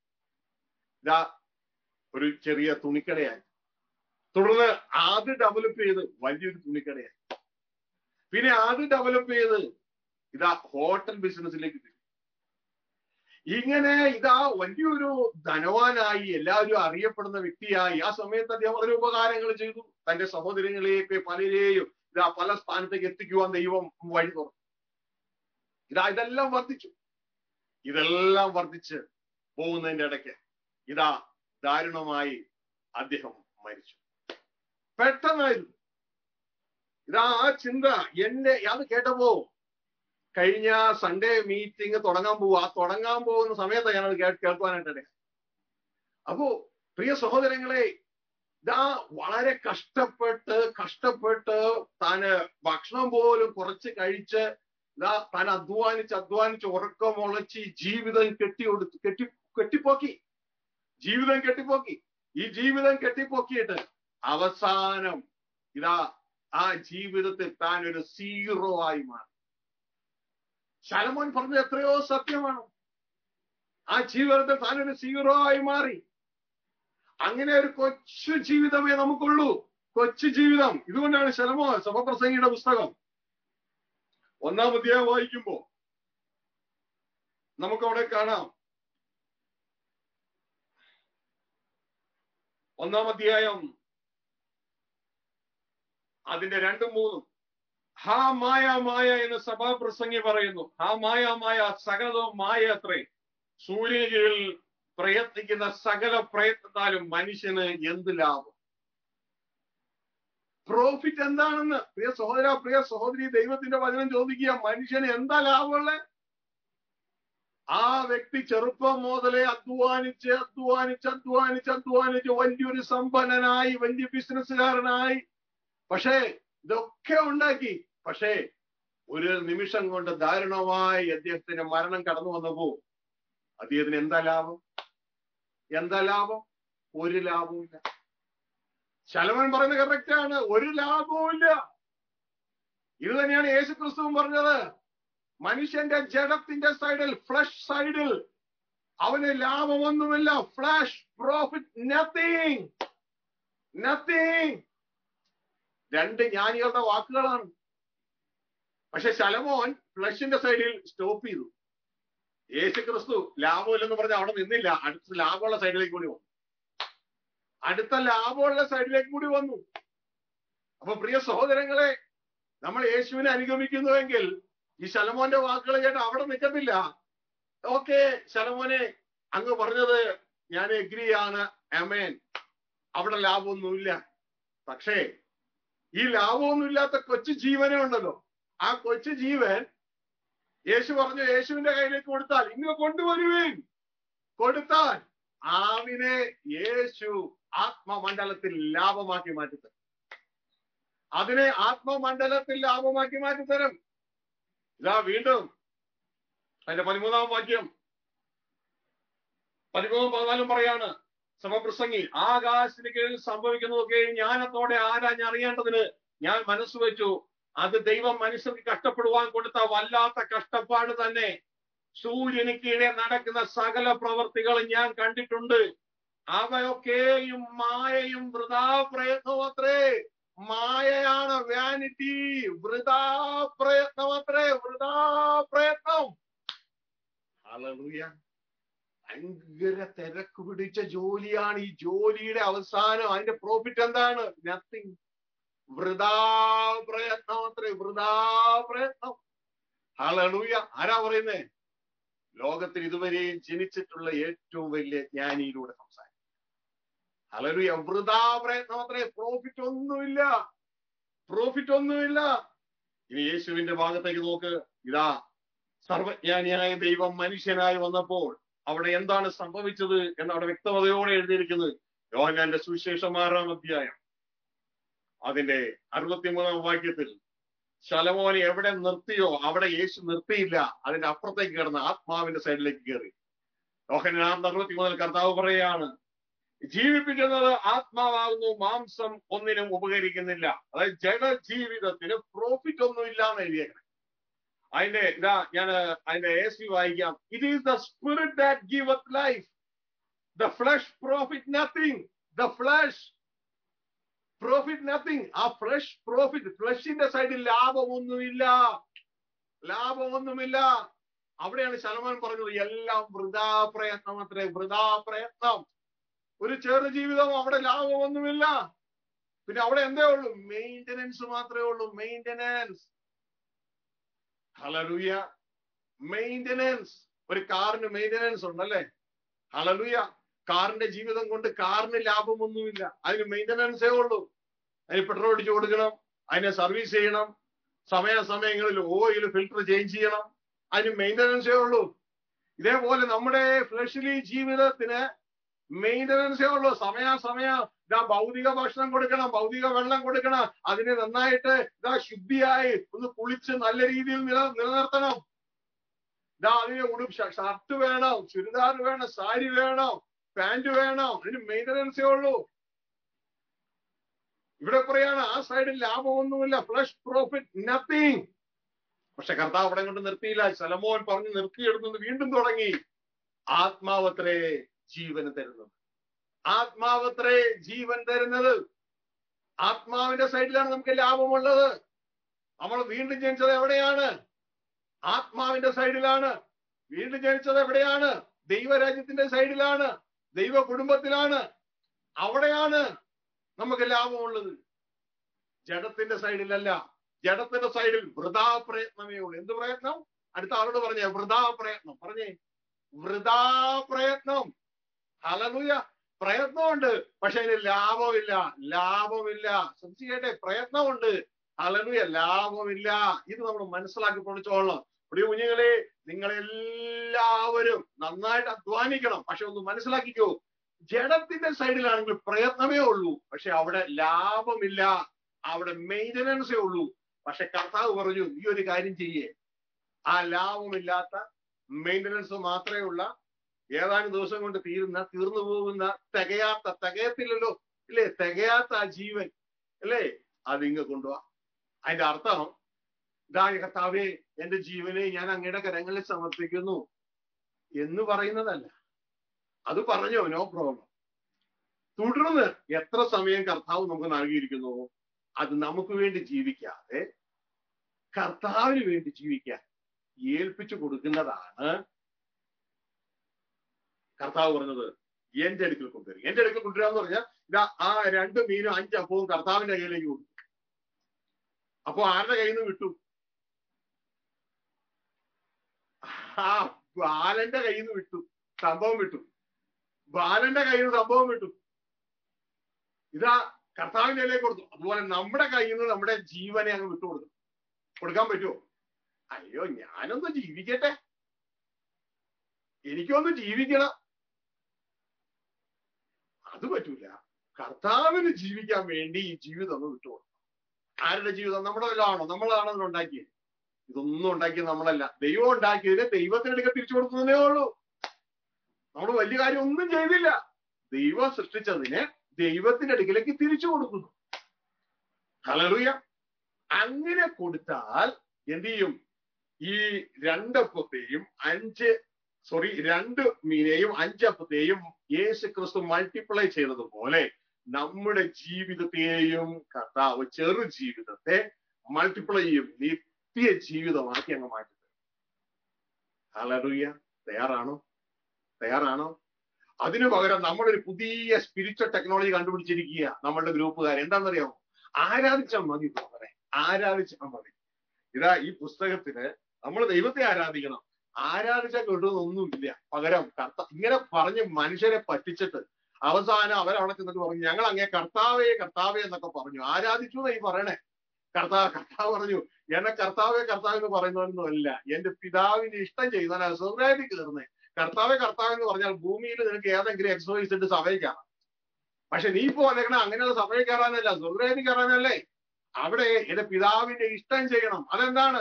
ഇതാ ഒരു ചെറിയ തുണിക്കടയായി തുടർന്ന് ആദ്യം ഡെവലപ്പ് ചെയ്ത് വലിയൊരു തുണിക്കടയായി പിന്നെ ആദ്യം ഡെവലപ്പ് ചെയ്ത് ഇതാ ഹോട്ടൽ ബിസിനസ്സിലേക്ക് തിരി ഇങ്ങനെ ഇതാ വലിയൊരു ധനവാനായി എല്ലാവരും അറിയപ്പെടുന്ന വ്യക്തിയായി ആ സമയത്ത് അദ്ദേഹം അതിന് ഉപകാരങ്ങൾ ചെയ്തു തന്റെ സഹോദരങ്ങളെയൊക്കെ പലരെയും ഇതാ പല സ്ഥാനത്തേക്ക് എത്തിക്കുവാൻ ദൈവം വഴി തുറന്നു ഇതാ ഇതെല്ലാം വർദ്ധിച്ചു ഇതെല്ലാം വർദ്ധിച്ച് പോകുന്നതിന്റെ ഇടയ്ക്ക് ഇതാ ദാരുണമായി അദ്ദേഹം മരിച്ചു പെട്ടെന്നായിരുന്നു ഇതാ ആ ചിന്ത എന്റെ അത് കേട്ടപ്പോ കഴിഞ്ഞ സൺഡേ മീറ്റിംഗ് തുടങ്ങാൻ പോവുക ആ തുടങ്ങാൻ പോകുന്ന സമയത്ത് ഞാനത് കേൾക്കുവാനായിട്ട് അപ്പോ പ്രിയ സഹോദരങ്ങളെ ഇതാ വളരെ കഷ്ടപ്പെട്ട് കഷ്ടപ്പെട്ട് താന് ഭക്ഷണം പോലും കുറച്ച് കഴിച്ച് ഇതാ താൻ അധ്വാനിച്ച് അധ്വാനിച്ച് ഉറക്കമുളച്ച് ജീവിതം കെട്ടിയൊടുത്ത് കെട്ടി കെട്ടിപ്പോക്കി ജീവിതം കെട്ടിപ്പോക്കി ഈ ജീവിതം കെട്ടിപ്പോക്കിയിട്ട് അവസാനം ഇതാ ആ ജീവിതത്തിൽ താൻ ഒരു സീറോ ആയി മാറി ശലമോൻ പറഞ്ഞത് എത്രയോ സത്യമാണ് ആ ജീവിതത്തിൽ താൻ ഒരു സീറോ ആയി മാറി അങ്ങനെ ഒരു കൊച്ചു ജീവിതമേ നമുക്കുള്ളൂ കൊച്ചു ജീവിതം ഇതുകൊണ്ടാണ് ശലമോ സഭപ്രസംഗിയുടെ പുസ്തകം ഒന്നാം അധ്യായം വായിക്കുമ്പോ നമുക്കവിടെ കാണാം ഒന്നാം അധ്യായം അതിന്റെ രണ്ടും മൂന്നും ഹാ മായ മായ എന്ന് സഭാപ്രസംഗി പറയുന്നു ഹാ മായ മായ സകലവും മായ അത്രേ സൂര്യനിൽ പ്രയത്നിക്കുന്ന സകല പ്രയത്നത്താലും മനുഷ്യന് എന്ത് ലാഭം പ്രോഫിറ്റ് എന്താണെന്ന് പ്രിയ സഹോദര പ്രിയ സഹോദരി ദൈവത്തിന്റെ വചനം ചോദിക്കുക മനുഷ്യന് എന്താ ലാഭമുള്ളത് ആ വ്യക്തി ചെറുപ്പം മുതലേ അധ്വാനിച്ച് അധ്വാനിച്ച് അധ്വാനിച്ച് അധ്വാനിച്ച് വലിയൊരു സമ്പന്നനായി വലിയ ബിസിനസ്സുകാരനായി പക്ഷേ ഇതൊക്കെ ഉണ്ടാക്കി പക്ഷേ ഒരു നിമിഷം കൊണ്ട് ദാരുണമായി അദ്ദേഹത്തിന്റെ മരണം കടന്നു വന്നപ്പോ അദ്ദേഹത്തിന് എന്താ ലാഭം എന്താ ലാഭം ഒരു ലാഭവുമില്ല ശലമൻ പറയുന്നത് കറക്റ്റ് ആണ് ഒരു ലാഭവുമില്ല ഇത് തന്നെയാണ് യേശു ക്രിസ്തുവും പറഞ്ഞത് മനുഷ്യന്റെ ജഡത്തിന്റെ സൈഡിൽ ഫ്ലഷ് സൈഡിൽ അവന് ലാഭമൊന്നുമില്ല ഫ്ലാഷ് പ്രോഫിറ്റ് നത്തിങ് നത്തിങ് രണ്ട് ജ്ഞാനികളുടെ വാക്കുകളാണ് പക്ഷെ ശലമോൻ ഫ്ലഷിന്റെ സൈഡിൽ സ്റ്റോപ്പ് ചെയ്തു യേശു ക്രിസ്തു ലാഭമില്ലെന്ന് പറഞ്ഞ് അവിടെ നിന്നില്ല അടുത്ത ലാഭമുള്ള സൈഡിലേക്ക് കൂടി വന്നു അടുത്ത ലാഭമുള്ള സൈഡിലേക്ക് കൂടി വന്നു അപ്പൊ പ്രിയ സഹോദരങ്ങളെ നമ്മൾ യേശുവിനെ അനുഗമിക്കുന്നുവെങ്കിൽ ഈ ശലമോന്റെ വാക്കുകൾ കേട്ട് അവിടെ നിൽക്കത്തില്ല ഓക്കെ ശലമോനെ അങ്ങ് പറഞ്ഞത് ഞാൻ എഗ്രി ആണ് അമേൻ അവിടെ ലാഭമൊന്നുമില്ല പക്ഷേ ഈ ലാഭമൊന്നുമില്ലാത്ത കൊച്ചു ജീവനെ ഉണ്ടല്ലോ ആ കൊച്ചു ജീവൻ യേശു പറഞ്ഞു യേശുവിന്റെ കയ്യിലേക്ക് കൊടുത്താൽ ഇങ്ങ് കൊണ്ടുവരുവേൻ കൊടുത്താൽ ആവിനെ യേശു ആത്മമണ്ഡലത്തിൽ ലാഭമാക്കി മാറ്റിത്തരും അതിനെ ആത്മമണ്ഡലത്തിൽ ലാഭമാക്കി മാറ്റിത്തരും ഇതാ വീണ്ടും അതിന്റെ പതിമൂന്നാം വാക്യം പതിമൂന്നും പതിനാലും പറയാണ് സമപ്രസംഗി ആകാശത്തിന് കീഴിൽ സംഭവിക്കുന്നതൊക്കെ ജ്ഞാനത്തോടെ ആരാഞ്ഞറിയേണ്ടതിന് ഞാൻ മനസ്സ് വെച്ചു അത് ദൈവം മനുഷ്യർക്ക് കഷ്ടപ്പെടുവാൻ കൊടുത്ത വല്ലാത്ത കഷ്ടപ്പാട് തന്നെ സൂര്യന് കീഴെ നടക്കുന്ന സകല പ്രവർത്തികളും ഞാൻ കണ്ടിട്ടുണ്ട് അവയൊക്കെയും മായയും വൃതാ പ്രയത്നവും അത്രേ മായയാണ് വാനിറ്റി വൃതാ പ്രയത്നം അത്രേ വൃതാ പ്രയത്നം ഹല്ലേലൂയ ഭയങ്കര തിരക്ക് പിടിച്ച ജോലിയാണ് ഈ ജോലിയുടെ അവസാനം അതിന്റെ പ്രോഫിറ്റ് എന്താണ് നത്തിങ് വൃതാ പ്രയത്നം അത്രേ വൃതാ പ്രയത്നം ഹല്ലേലൂയ ആരാ പറയുന്നേ ലോകത്തിൽ ഇതുവരെയും ജനിച്ചിട്ടുള്ള ഏറ്റവും വലിയ ജ്ഞാനിയിലൂടെ സംസാരിക്കും ഹല്ലേലൂയ വൃതാ പ്രയത്നം അത്രേ പ്രോഫിറ്റ് ഒന്നുമില്ല പ്രോഫിറ്റ് ഒന്നുമില്ല ഇനി യേശുവിന്റെ ഭാഗത്തേക്ക് നോക്ക് ഇതാ സർവജ്ഞാനിയായ ദൈവം മനുഷ്യനായി വന്നപ്പോൾ അവിടെ എന്താണ് സംഭവിച്ചത് എന്ന് അവിടെ വ്യക്തതയോടെ എഴുതിയിരിക്കുന്നത് യോഹന്നാന്റെ സുവിശേഷം ആറാം അധ്യായം അതിന്റെ അറുപത്തിമൂന്നാം വാക്യത്തിൽ ശലമോനെ എവിടെ നിർത്തിയോ അവിടെ യേശു നിർത്തിയില്ല അതിന്റെ അപ്പുറത്തേക്ക് കിടന്ന് ആത്മാവിന്റെ സൈഡിലേക്ക് കയറി യോഹന്നാൻ അറുപത്തിമൂന്നിൽ കർത്താവ് പറയാണ് ജീവിപ്പിക്കുന്നത് ആത്മാവാകുന്നു മാംസം ഒന്നിനും ഉപകരിക്കുന്നില്ല അതായത് ജനജീവിതത്തിന് പ്രോഫിറ്റ് ഒന്നും ഇല്ല എന്ന് എഴുതിയേക്കണം അതിന്റെ ഇതാ ഞാൻ അതിന്റെ എസ് വി വായിക്കാം it is the spirit that giveth life the flesh profit nothing the flesh profit nothing ആ ഫ്ലഷ് പ്രോഫിറ്റ് ഫ്ലഷിന്റെ സൈഡിൽ ലാഭമൊന്നുമില്ല ലാഭമൊന്നുമില്ല അവിടെയാണ് ശലമാൻ പറഞ്ഞത് എല്ലാം വൃതാ പ്രയത്നം അത്രേ വൃതാ പ്രയത്നം ഒരു ചെറു ജീവിതം അവിടെ ലാഭമൊന്നുമില്ല പിന്നെ അവിടെ എന്തേ ഉള്ളൂ മെയിന്റനൻസ് മാത്രമേ ഉള്ളൂ മെയിന്റനൻസ് ഹലലുയ മെയിന്റനൻസ് ഒരു കാറിന് മെയിന്റനൻസ് ഉണ്ടല്ലേ ഹലലുയ കാറിന്റെ ജീവിതം കൊണ്ട് കാറിന് ലാഭമൊന്നുമില്ല അതിന് മെയിന്റനൻസേ ഉള്ളൂ അതിന് പെട്രോൾ അടിച്ചു കൊടുക്കണം അതിനെ സർവീസ് ചെയ്യണം സമയാസമയങ്ങളിൽ ഓയിൽ ഫിൽട്ടർ ചേഞ്ച് ചെയ്യണം അതിന് മെയിന്റനൻസേ ഉള്ളൂ ഇതേപോലെ നമ്മുടെ ഫ്ലഷിലി ജീവിതത്തിന് മെയിന്റനൻസേ ഉള്ളൂ സമയാസമയ ഇതാ ഭൗതിക ഭക്ഷണം കൊടുക്കണം ഭൗതിക വെള്ളം കൊടുക്കണം അതിനെ നന്നായിട്ട് ഇതാ ശുദ്ധിയായി ഒന്ന് കുളിച്ച് നല്ല രീതിയിൽ നില നിലനിർത്തണം ഇതാ അതിന് ഉടുപ്പ് ഷർട്ട് വേണം ചുരിദാർ വേണം സാരി വേണം പാന്റ് വേണം അതിന് മെയിന്റനൻസേ ഉള്ളൂ ഇവിടെ പറയാണ് ആ സൈഡിൽ ലാഭമൊന്നുമില്ല ഫ്ലഷ് പ്രോഫിറ്റ് നത്തിങ് പക്ഷെ കർത്താവ് അവിടെ കൊണ്ട് നിർത്തിയില്ല ശലമോൻ പറഞ്ഞ് നിർത്തിയെടുക്കുന്നത് വീണ്ടും തുടങ്ങി ആത്മാവത്രേ ജീവന് തരുന്നത് ആത്മാവത്രേ ജീവൻ തരുന്നത് ആത്മാവിന്റെ സൈഡിലാണ് നമുക്ക് ലാഭമുള്ളത് നമ്മൾ വീണ്ടും ജനിച്ചത് എവിടെയാണ് ആത്മാവിന്റെ സൈഡിലാണ് വീണ്ടും ജനിച്ചത് എവിടെയാണ് ദൈവരാജ്യത്തിന്റെ സൈഡിലാണ് ദൈവ കുടുംബത്തിലാണ് അവിടെയാണ് നമുക്ക് ലാഭമുള്ളത് ജഡത്തിന്റെ സൈഡിലല്ല ജഡത്തിന്റെ സൈഡിൽ വൃതാ പ്രയത്നമേ ഉള്ളൂ എന്ത് പ്രയത്നം അടുത്ത ആളോട് പറഞ്ഞേ വൃതാ പ്രയത്നം പറഞ്ഞേ വൃതാ പ്രയത്നം ഹലലുയ പ്രയത്നമുണ്ട് പക്ഷെ അതിന് ലാഭമില്ല ലാഭമില്ല ശ്രദ്ധിക്കട്ടെ പ്രയത്നമുണ്ട് ഹലലുയ ലാഭമില്ല ഇത് നമ്മൾ മനസ്സിലാക്കി പൊളിച്ചോളണം പ്രിയ കുഞ്ഞുങ്ങളെ നിങ്ങളെല്ലാവരും നന്നായിട്ട് അധ്വാനിക്കണം പക്ഷെ ഒന്ന് മനസ്സിലാക്കിക്കോ ജഡത്തിന്റെ സൈഡിലാണെങ്കിൽ പ്രയത്നമേ ഉള്ളൂ പക്ഷെ അവിടെ ലാഭമില്ല അവിടെ മെയിന്റനൻസേ ഉള്ളൂ പക്ഷെ കർത്താവ് പറഞ്ഞു ഈ ഒരു കാര്യം ചെയ്യേ ആ ലാഭമില്ലാത്ത മെയിന്റനൻസ് മാത്രമേ ഉള്ള ഏതാനും ദിവസം കൊണ്ട് തീരുന്ന തീർന്നു പോകുന്ന തികയാത്ത തികയത്തില്ലല്ലോ ഇല്ലേ തികയാത്ത ആ ജീവൻ അല്ലേ അതിങ്ങ് കൊണ്ടുപോവാ അതിന്റെ അർത്ഥം ഇതാ കർത്താവേ എന്റെ ജീവനെ ഞാൻ അങ്ങയുടെ കരങ്ങളിൽ സമർപ്പിക്കുന്നു എന്ന് പറയുന്നതല്ല അത് പറഞ്ഞോ നോ പ്രോബ്ലം തുടർന്ന് എത്ര സമയം കർത്താവ് നമുക്ക് നൽകിയിരിക്കുന്നു അത് നമുക്ക് വേണ്ടി ജീവിക്കാതെ കർത്താവിന് വേണ്ടി ജീവിക്കാൻ ഏൽപ്പിച്ചു കൊടുക്കുന്നതാണ് കർത്താവ് പറഞ്ഞത് എന്റെ അടുക്കൽ കൊണ്ടുവരിക എന്റെ അടുക്കൽ കൊണ്ടുവരിക എന്ന് പറഞ്ഞാൽ ഇതാ ആ രണ്ട് മീനും അഞ്ച് അപ്പവും കർത്താവിന്റെ കയ്യിലേക്ക് കൊടുത്തു അപ്പോ ആരുടെ കയ്യിൽ നിന്ന് വിട്ടു ആ ബാലന്റെ കയ്യിൽ നിന്ന് വിട്ടു സംഭവം വിട്ടു ബാലന്റെ കയ്യിൽ നിന്ന് സംഭവം വിട്ടു ഇതാ കർത്താവിന്റെ കയ്യിലേക്ക് കൊടുത്തു അതുപോലെ നമ്മുടെ കയ്യിൽ നിന്ന് നമ്മുടെ ജീവനെ അങ്ങ് വിട്ടുകൊടുക്കും കൊടുക്കാൻ പറ്റുമോ അയ്യോ ഞാനൊന്ന് ജീവിക്കട്ടെ എനിക്കൊന്ന് ജീവിക്കണം അത് പറ്റൂല കർത്താവിന് ജീവിക്കാൻ വേണ്ടി ഈ ജീവിതം ഒന്ന് വിട്ടുകൊടുക്കും ആരുടെ ജീവിതം നമ്മുടെ വല്ലതാണോ നമ്മളാണോ ഇതിനെ ഉണ്ടാക്കിയത് ഇതൊന്നും ഉണ്ടാക്കിയത് നമ്മളല്ല ദൈവം ഉണ്ടാക്കിയതിനെ ദൈവത്തിനടുക്ക തിരിച്ചു കൊടുക്കുന്നതേ ഉള്ളൂ നമ്മൾ വലിയ കാര്യം ഒന്നും ചെയ്തില്ല ദൈവം സൃഷ്ടിച്ചതിനെ ദൈവത്തിന്റെ അടുക്കിലേക്ക് തിരിച്ചു കൊടുക്കുന്നു ഹലറിയ അങ്ങനെ കൊടുത്താൽ എന്ത് ചെയ്യും ഈ രണ്ടപ്പത്തെയും അഞ്ച് സോറി രണ്ട് മീനെയും അഞ്ചപ്പത്തെയും യേശു ക്രിസ്തു മൾട്ടിപ്ലൈ ചെയ്തതുപോലെ നമ്മുടെ ജീവിതത്തെയും കർത്താവ് ചെറു ജീവിതത്തെ മൾട്ടിപ്ലൈ ചെയ്യും നിത്യ ജീവിതമാക്കി അങ്ങ് മാറ്റി ഹലറിയ തയ്യാറാണോ തയ്യാറാണോ അതിനു പകരം നമ്മളൊരു പുതിയ സ്പിരിച്വൽ ടെക്നോളജി കണ്ടുപിടിച്ചിരിക്കുക നമ്മളുടെ ഗ്രൂപ്പുകാർ എന്താണെന്നറിയാമോ ആരാധിച്ചാൽ മതി തോന്നണേ ആരാധിച്ചാൽ മതി ഇതാ ഈ പുസ്തകത്തിന് നമ്മൾ ദൈവത്തെ ആരാധിക്കണം ആരാധിച്ചാൽ കിട്ടുന്നൊന്നുമില്ല പകരം കർത്ത ഇങ്ങനെ പറഞ്ഞ് മനുഷ്യരെ പറ്റിച്ചിട്ട് അവസാനം അവരവിടെ ചെന്നിട്ട് പറഞ്ഞു ഞങ്ങൾ അങ്ങേ കർത്താവേ കർത്താവേ എന്നൊക്കെ പറഞ്ഞു ആരാധിച്ചു എന്നാ ഈ പറയണേ കർത്താവ് കർത്താവ് പറഞ്ഞു എന്നെ കർത്താവേ കർത്താവ് എന്ന് പറയുന്നതൊന്നും അല്ല എന്റെ പിതാവിന് ഇഷ്ടം ചെയ്താൽ സ്വർഗായിട്ട് കയറുന്നേ കർത്താവെ കർത്താവ് എന്ന് പറഞ്ഞാൽ ഭൂമിയിൽ നിനക്ക് ഏതെങ്കിലും എക്സസൈസ് ഇട്ട് സഭയിൽ കയറാം പക്ഷെ നീ ഇപ്പോ വന്നേക്കണ അങ്ങനെയുള്ള സഭയിൽ കയറാനല്ല സ്വർഗത്തിൽ കയറാനല്ലേ അവിടെ എന്റെ പിതാവിന്റെ ഇഷ്ടം ചെയ്യണം അതെന്താണ്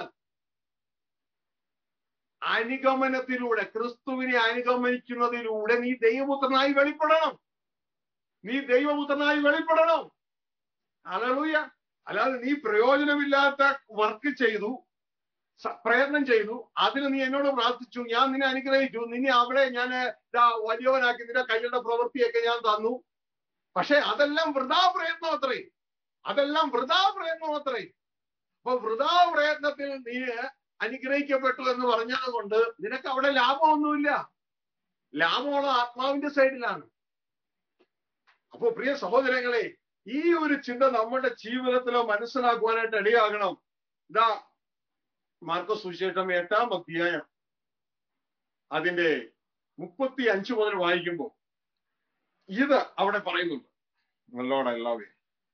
അനുഗമനത്തിലൂടെ ക്രിസ്തുവിനെ അനുഗമനിക്കുന്നതിലൂടെ നീ ദൈവപുത്രനായി വെളിപ്പെടണം നീ ദൈവപുത്രനായി വെളിപ്പെടണം അലലൂയ അല്ലാതെ നീ പ്രയോജനമില്ലാത്ത വർക്ക് ചെയ്തു പ്രയത്നം ചെയ്തു അതിന് നീ എന്നോട് പ്രാർത്ഥിച്ചു ഞാൻ നിന്നെ അനുഗ്രഹിച്ചു നിന്നെ അവിടെ ഞാൻ വലിയവനാക്കി നിന്റെ കൈയുടെ പ്രവൃത്തിയൊക്കെ ഞാൻ തന്നു പക്ഷെ അതെല്ലാം വൃഥാ പ്രയത്നം അത്രേ അതെല്ലാം വൃഥാ പ്രയത്നം അത്രേ അപ്പൊ വൃഥാ പ്രയത്നത്തിൽ നീ അനുഗ്രഹിക്കപ്പെട്ടു എന്ന് പറഞ്ഞത് കൊണ്ട് നിനക്ക് അവിടെ ലാഭമൊന്നുമില്ല ലാഭമുള്ള ആത്മാവിന്റെ സൈഡിലാണ് അപ്പോ പ്രിയ സഹോദരങ്ങളെ ഈ ഒരു ചിന്ത നമ്മുടെ ജീവിതത്തിലോ മനസ്സിലാക്കുവാനായിട്ട് ഇടയാകണം ഇതാ മാർക്കോ സുവിശേഷം എട്ടാം അധ്യായം അതിന്റെ മുപ്പത്തി അഞ്ച് മുതൽ വായിക്കുമ്പോൾ ഇത് അവിടെ പറയുന്നുണ്ട് നല്ലോണം എല്ലാവരും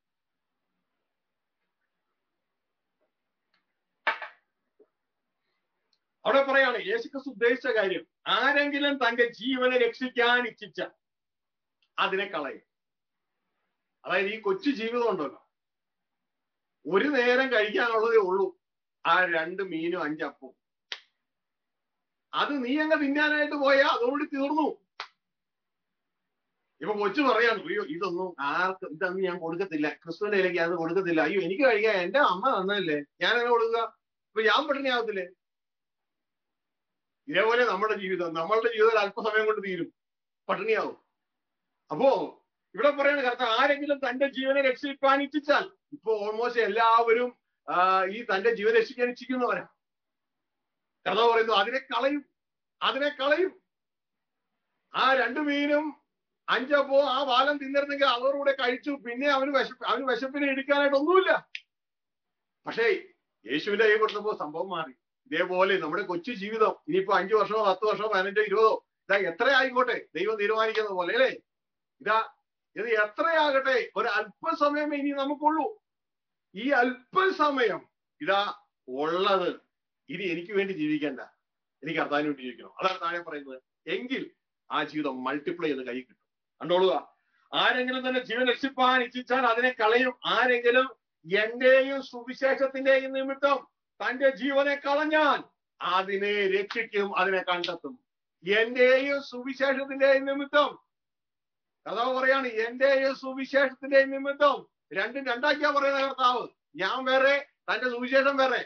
അവിടെ പറയാണ് യേശുക്രിസ്തു ഉദ്ദേശിച്ച കാര്യം ആരെങ്കിലും തന്റെ ജീവനെ രക്ഷിക്കാൻ ഇച്ഛിച്ച അതിനെ കളയും അതായത് ഈ കൊച്ചു ജീവിതം ഉണ്ടല്ലോ ഒരു നേരം കഴിക്കാനുള്ളതേ ഉള്ളൂ ആ രണ്ട് മീനും അഞ്ചപ്പവും അത് നീ അങ്ങ് തിന്നാനായിട്ട് പോയാ അതോടുകൂടി തീർന്നു ഇപ്പൊ കൊച്ചു പറയാണ് അയ്യോ ഇതൊന്നും ആർക്ക് ഇതൊന്നും ഞാൻ കൊടുക്കത്തില്ല ക്രിസ്തുവിന്റെ ഇലയ്ക്ക് അത് കൊടുക്കത്തില്ല അയ്യോ എനിക്ക് കഴിക്കാൻ എന്റെ അമ്മ തന്നല്ലേ ഞാൻ അങ്ങനെ കൊടുക്കുക ഇപ്പൊ ഞാൻ പട്ടിണി ആവത്തില്ലേ ഇതേപോലെ നമ്മുടെ ജീവിതം നമ്മളുടെ ജീവിതം അല്പസമയം കൊണ്ട് തീരും പട്ടിണിയാവും അപ്പോ ഇവിടെ പറയാണ് കർത്താവ് ആരെങ്കിലും തന്റെ ജീവനെ രക്ഷിക്കാൻ ഇച്ഛിച്ചാൽ ഇപ്പൊ ഓൾമോസ്റ്റ് എല്ലാവരും ഈ തന്റെ ജീവൻ രക്ഷിക്കാൻ ഇച്ഛിക്കുന്നവരാ കർത്താവ് പറയുന്നു അതിനെ കളയും അതിനെ കളയും ആ രണ്ടു മീനും അഞ്ചപ്പോ ആ ബാലം തിന്നിരുന്നെങ്കിൽ അവരുടെ കഴിച്ചു പിന്നെ അവന് വിശപ്പ് അവന് വിശപ്പിനെ എടുക്കാനായിട്ട് ഒന്നുമില്ല പക്ഷേ യേശുവിന്റെ കൈ കൊടുത്തപ്പോ സംഭവം മാറി ഇതേപോലെ നമ്മുടെ കൊച്ചു ജീവിതം ഇനിയിപ്പോ അഞ്ചു വർഷമോ പത്ത് വർഷമോ പതിനഞ്ചോ ഇരുപതോ ഇതാ എത്ര ആയിക്കോട്ടെ ദൈവം തീരുമാനിക്കുന്ന പോലെ അല്ലേ ഇതാ ഇത് എത്രയാകട്ടെ ഒരു അല്പസമയമേ ഇനി നമുക്കുള്ളൂ ഈ അല്പസമയം ഇതാ ഉള്ളത് ഇനി എനിക്ക് വേണ്ടി ജീവിക്കണ്ട എനിക്ക് അർത്താവിന് വേണ്ടി ജീവിക്കണം അതാണ് താഴെ പറയുന്നത് എങ്കിൽ ആ ജീവിതം മൾട്ടിപ്ലൈ ചെയ്ത് കൈ കിട്ടും കണ്ടോളുക ആരെങ്കിലും തന്നെ ജീവൻ രക്ഷിപ്പാൻ ഇച്ഛിച്ചാൽ അതിനെ കളയും ആരെങ്കിലും എന്റെയും സുവിശേഷത്തിന്റെയും നിമിത്തം തന്റെ ജീവനെ കളഞ്ഞാൽ അതിനെ രക്ഷിക്കും അതിനെ കണ്ടെത്തും എന്റെയും സുവിശേഷത്തിന്റെയും നിമിത്തം കഥാവ് പറയാണ് എന്റെയും സുവിശേഷത്തിന്റെയും നിമിത്തം രണ്ടും രണ്ടാക്കിയാ പറയുന്ന കർത്താവ് ഞാൻ വേറെ തന്റെ സുവിശേഷം വേറെ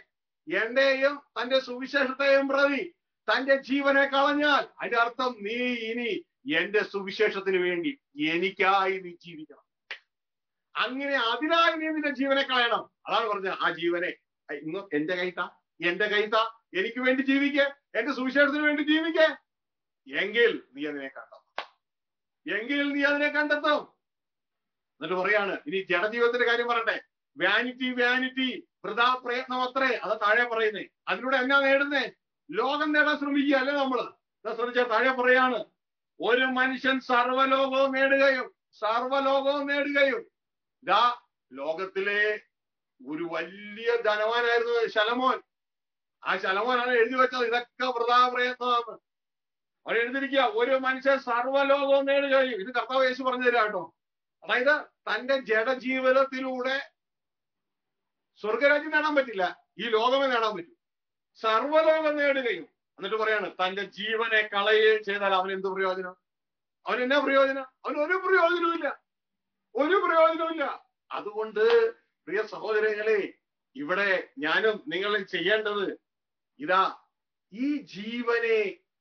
എന്റെയും തന്റെ സുവിശേഷത്തെയും പ്രതി തന്റെ ജീവനെ കളഞ്ഞാൽ അതിന്റെ അർത്ഥം നീ ഇനി എന്റെ സുവിശേഷത്തിന് വേണ്ടി എനിക്കായി നീ ജീവിക്കണം അങ്ങനെ അതിനായി നീ നിന്റെ ജീവനെ കളയണം അതാണ് പറഞ്ഞത് ആ ജീവനെ ഐ, ഇന്ന് എന്റെ കൈത്ത എന്റെ കൈത്ത എനിക്ക് വേണ്ടി ജീവിക്കേ എന്റെ സുവിശേഷത്തിന് വേണ്ടി ജീവിക്കേ എങ്കിൽ നീ അതിനെ കണ്ടെത്തും എങ്കിൽ നീ അതിനെ കണ്ടെത്തും എന്നിട്ട് പറയാണ് ഇനി ജഡജീവിതത്തിന്റെ കാര്യം പറയട്ടെ വാനിറ്റി വാനിറ്റി വൃഥാ പ്രയത്നം അത്രേ അത് താഴെ പറയുന്നേ അതിലൂടെ എന്നാ നേടുന്നേ ലോകം നേടാൻ ശ്രമിക്കുക അല്ലേ നമ്മള് ഇതാ ശ്രമിച്ചാൽ താഴെ പറയാണ് ഒരു മനുഷ്യൻ സർവ്വലോകവും നേടുകയും സർവ്വലോകവും നേടുകയും ഇതാ ലോകത്തിലെ ഒരു വലിയ ധനവാനായിരുന്നു ശലമോൻ ആ ശലമോനാണ് എഴുതി വെച്ചത് ഇതൊക്കെ വൃഥാ പ്രയത്നമാണ് അവൻ എഴുതിയിരിക്കുക ഒരു മനുഷ്യൻ സർവ്വലോകവും നേടുകയും ഇത് കർത്താവ് യേശു പറഞ്ഞു തരാം കേട്ടോ അതായത് തന്റെ ജഡജീവിതത്തിലൂടെ സ്വർഗരാജ്യം നേടാൻ പറ്റില്ല ഈ ലോകമേ നേടാൻ പറ്റും സർവ്വലോകം നേടുകയും എന്നിട്ട് പറയാണ് തന്റെ ജീവനെ കളയുകയും ചെയ്താൽ അവൻ എന്ത് പ്രയോജനം അവൻ എന്നാ പ്രയോജനം അവൻ ഒരു പ്രയോജനവും ഇല്ല ഒരു പ്രയോജനവും ഇല്ല അതുകൊണ്ട് പ്രിയ സഹോദരങ്ങളെ ഇവിടെ ഞാനും നിങ്ങൾ ചെയ്യേണ്ടത് ഇതാ ഈ ജീവനെ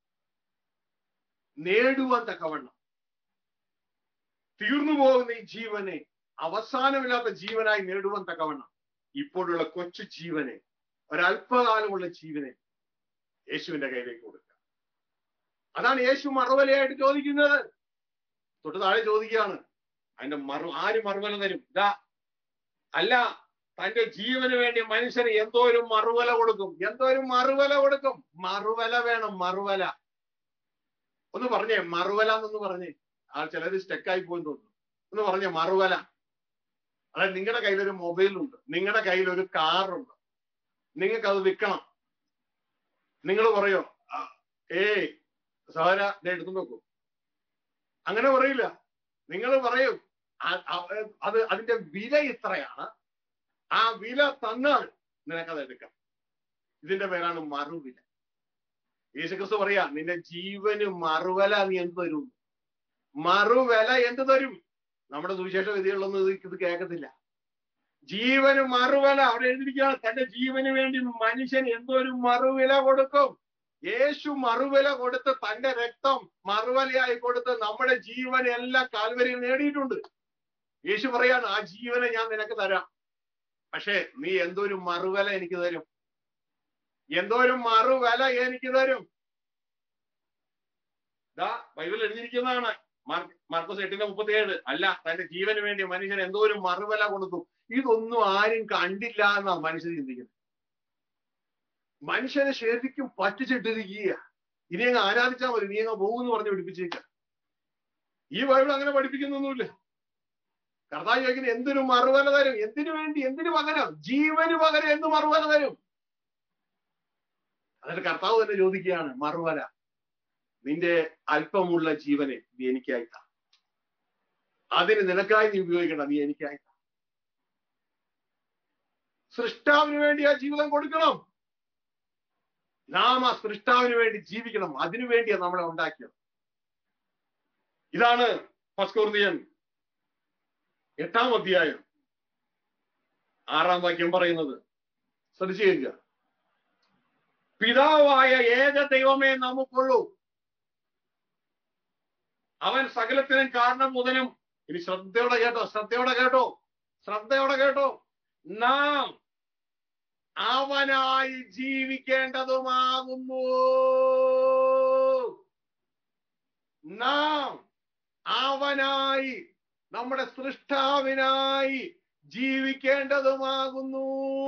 നേടുവാൻ തക്കവണ്ണം തീർന്നു പോകുന്ന ഈ ജീവനെ അവസാനമില്ലാത്ത ജീവനായി നേടുവാൻ തക്കവണ്ണം ഇപ്പോഴുള്ള കൊച്ചു ജീവനെ ഒരല്പകാലമുള്ള ജീവനെ യേശുവിന്റെ കയ്യിലേക്ക് കൊടുക്കുക അതാണ് യേശു മറുവലയായിട്ട് ചോദിക്കുന്നത് തൊട്ട് താഴെ ചോദിക്കുകയാണ് അതിന്റെ മറു ആര് മറുവല തരും ഇതാ അല്ല തന്റെ ജീവന് വേണ്ടി മനുഷ്യന് എന്തോ ഒരു മറുവല കൊടുക്കും എന്തോ ഒരു മറുവല കൊടുക്കും മറുവല വേണം മറുവല ഒന്ന് പറഞ്ഞേ മറുവല എന്നൊന്ന് പറഞ്ഞേ ആ ചിലര് സ്റ്റെക്കായി പോയി തോന്നുന്നു ഒന്ന് പറഞ്ഞേ മറുവല അതായത് നിങ്ങളുടെ കയ്യിൽ ഒരു മൊബൈൽ ഉണ്ട് നിങ്ങളുടെ കയ്യിൽ ഒരു കാറുണ്ട് നിങ്ങൾക്ക് അത് വിൽക്കണം നിങ്ങൾ പറയോ "ആ, ഏയ് സഹോദര ദേ എടുത്തു നോക്കൂ അങ്ങനെ പറയില്ല നിങ്ങൾ പറയും "ആ- ആ- അത് അതിന്റെ വില ഇത്രയാണ് ആ വില തന്നാൽ നിനക്കത് എടുക്കാം ഇതിന്റെ പേരാണ് മറുവില യേശുക്രിസ്തു പറയാ നിന്റെ ജീവന് മറുവില നീ എന്ത് തരും മറുവില എന്ത് തരും നമ്മുടെ സുവിശേഷ വിധികളൊന്നും ഇത് ഇത് കേൾക്കത്തില്ല ജീവന് മറുവില അവിടെ എഴുതിയിരിക്കുകയാണ് തന്റെ ജീവന് വേണ്ടി മനുഷ്യൻ എന്തോ ഒരു മറുവില കൊടുക്കും യേശു മറുവില കൊടുത്ത് തന്റെ രക്തം മറുവിലയായി കൊടുത്ത് നമ്മുടെ ജീവൻ എല്ലാം കാൽവരിയിൽ നേടിയിട്ടുണ്ട് യേശു പറയാണ് ആ ജീവനെ ഞാൻ നിനക്ക് തരാം പക്ഷേ നീ എന്തോ ഒരു മറുവില എനിക്ക് തരും എന്തോ ഒരു മറുവില എനിക്ക് തരും ദാ ബൈബിൾ എഴുതിയിരിക്കുന്നതാണ് മാർക്ക് മാർക്കോസ് എട്ടിന്റെ മുപ്പത്തിയേഴ് അല്ല തന്റെ ജീവന് വേണ്ടി മനുഷ്യൻ എന്തോ ഒരു മറുവില കൊടുത്തു ഇതൊന്നും ആരും കണ്ടില്ല എന്നാ മനുഷ്യൻ ചിന്തിക്കുന്നത് മനുഷ്യനെ ശരിക്കും പറ്റിച്ചിട്ടിരിക്കുക ഇനി അങ്ങ് ആരാധിച്ചാൽ മതി നീ അങ്ങ് പോകുമെന്ന് പറഞ്ഞ് പഠിപ്പിച്ചേക്ക ഈ ബൈബിൾ അങ്ങനെ പഠിപ്പിക്കുന്നൊന്നുമില്ല കർത്താവ് ചോദിക്കുന്നത് എന്തിനു മറുവല തരും എന്തിനു വേണ്ടി എന്തിനു പകരം ജീവന് പകരം എന്ത് മറുവല തരും എന്നിട്ട് കർത്താവ് തന്നെ ചോദിക്കുകയാണ് മറുവല നിന്റെ അല്പമുള്ള ജീവനെ നീ എനിക്കായി താ അതിന് നിനക്കായി നീ ഉപയോഗിക്കണ്ട നീ എനിക്കായി താ സൃഷ്ടാവിന് വേണ്ടി ആ ജീവിതം കൊടുക്കണം നാം ആ സൃഷ്ടാവിന് വേണ്ടി ജീവിക്കണം അതിനു വേണ്ടിയാണ് നമ്മളെ ഉണ്ടാക്കിയത് ഇതാണ് ഫസ്കോർദിയൻ എട്ടാം അധ്യായം ആറാം വാക്യം പറയുന്നത് ശ്രദ്ധിച്ചു കേൾക്കുക പിതാവായ ഏക ദൈവമേ നമുക്കുള്ളൂ അവൻ സകലത്തിനും കാരണം മുതലും ഇനി ശ്രദ്ധയോടെ കേട്ടോ ശ്രദ്ധയോടെ കേട്ടോ ശ്രദ്ധയോടെ കേട്ടോ നാം അവനായി ജീവിക്കേണ്ടതുമാകുന്നു നാം അവനായി നമ്മുടെ സൃഷ്ടാവിനായി ജീവിക്കേണ്ടതുമാകുന്നു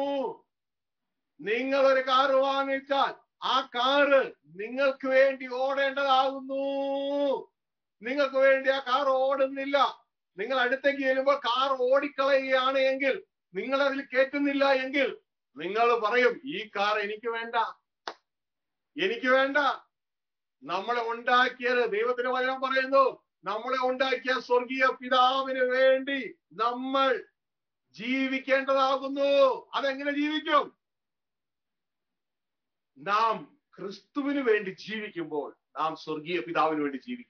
നിങ്ങൾ ഒരു കാറ് വാങ്ങിച്ചാൽ ആ കാറ് നിങ്ങൾക്ക് വേണ്ടി ഓടേണ്ടതാകുന്നു നിങ്ങൾക്ക് വേണ്ടി ആ കാർ ഓടുന്നില്ല നിങ്ങൾ അടുത്തേക്ക് ചെല്ലുമ്പോൾ കാർ ഓടിക്കളയുകയാണ് എങ്കിൽ നിങ്ങൾ അതിൽ കയറ്റുന്നില്ല എങ്കിൽ നിങ്ങൾ പറയും ഈ കാർ എനിക്ക് വേണ്ട എനിക്ക് വേണ്ട നമ്മളെ ഉണ്ടാക്കിയത് ദൈവത്തിന് വചനം പറയുന്നു നമ്മളെ ഉണ്ടാക്കിയ സ്വർഗീയ പിതാവിന് വേണ്ടി നമ്മൾ ജീവിക്കേണ്ടതാകുന്നു അതെങ്ങനെ ജീവിക്കും നാം ക്രിസ്തുവിന് വേണ്ടി ജീവിക്കുമ്പോൾ നാം സ്വർഗീയ പിതാവിന് വേണ്ടി ജീവിക്കുക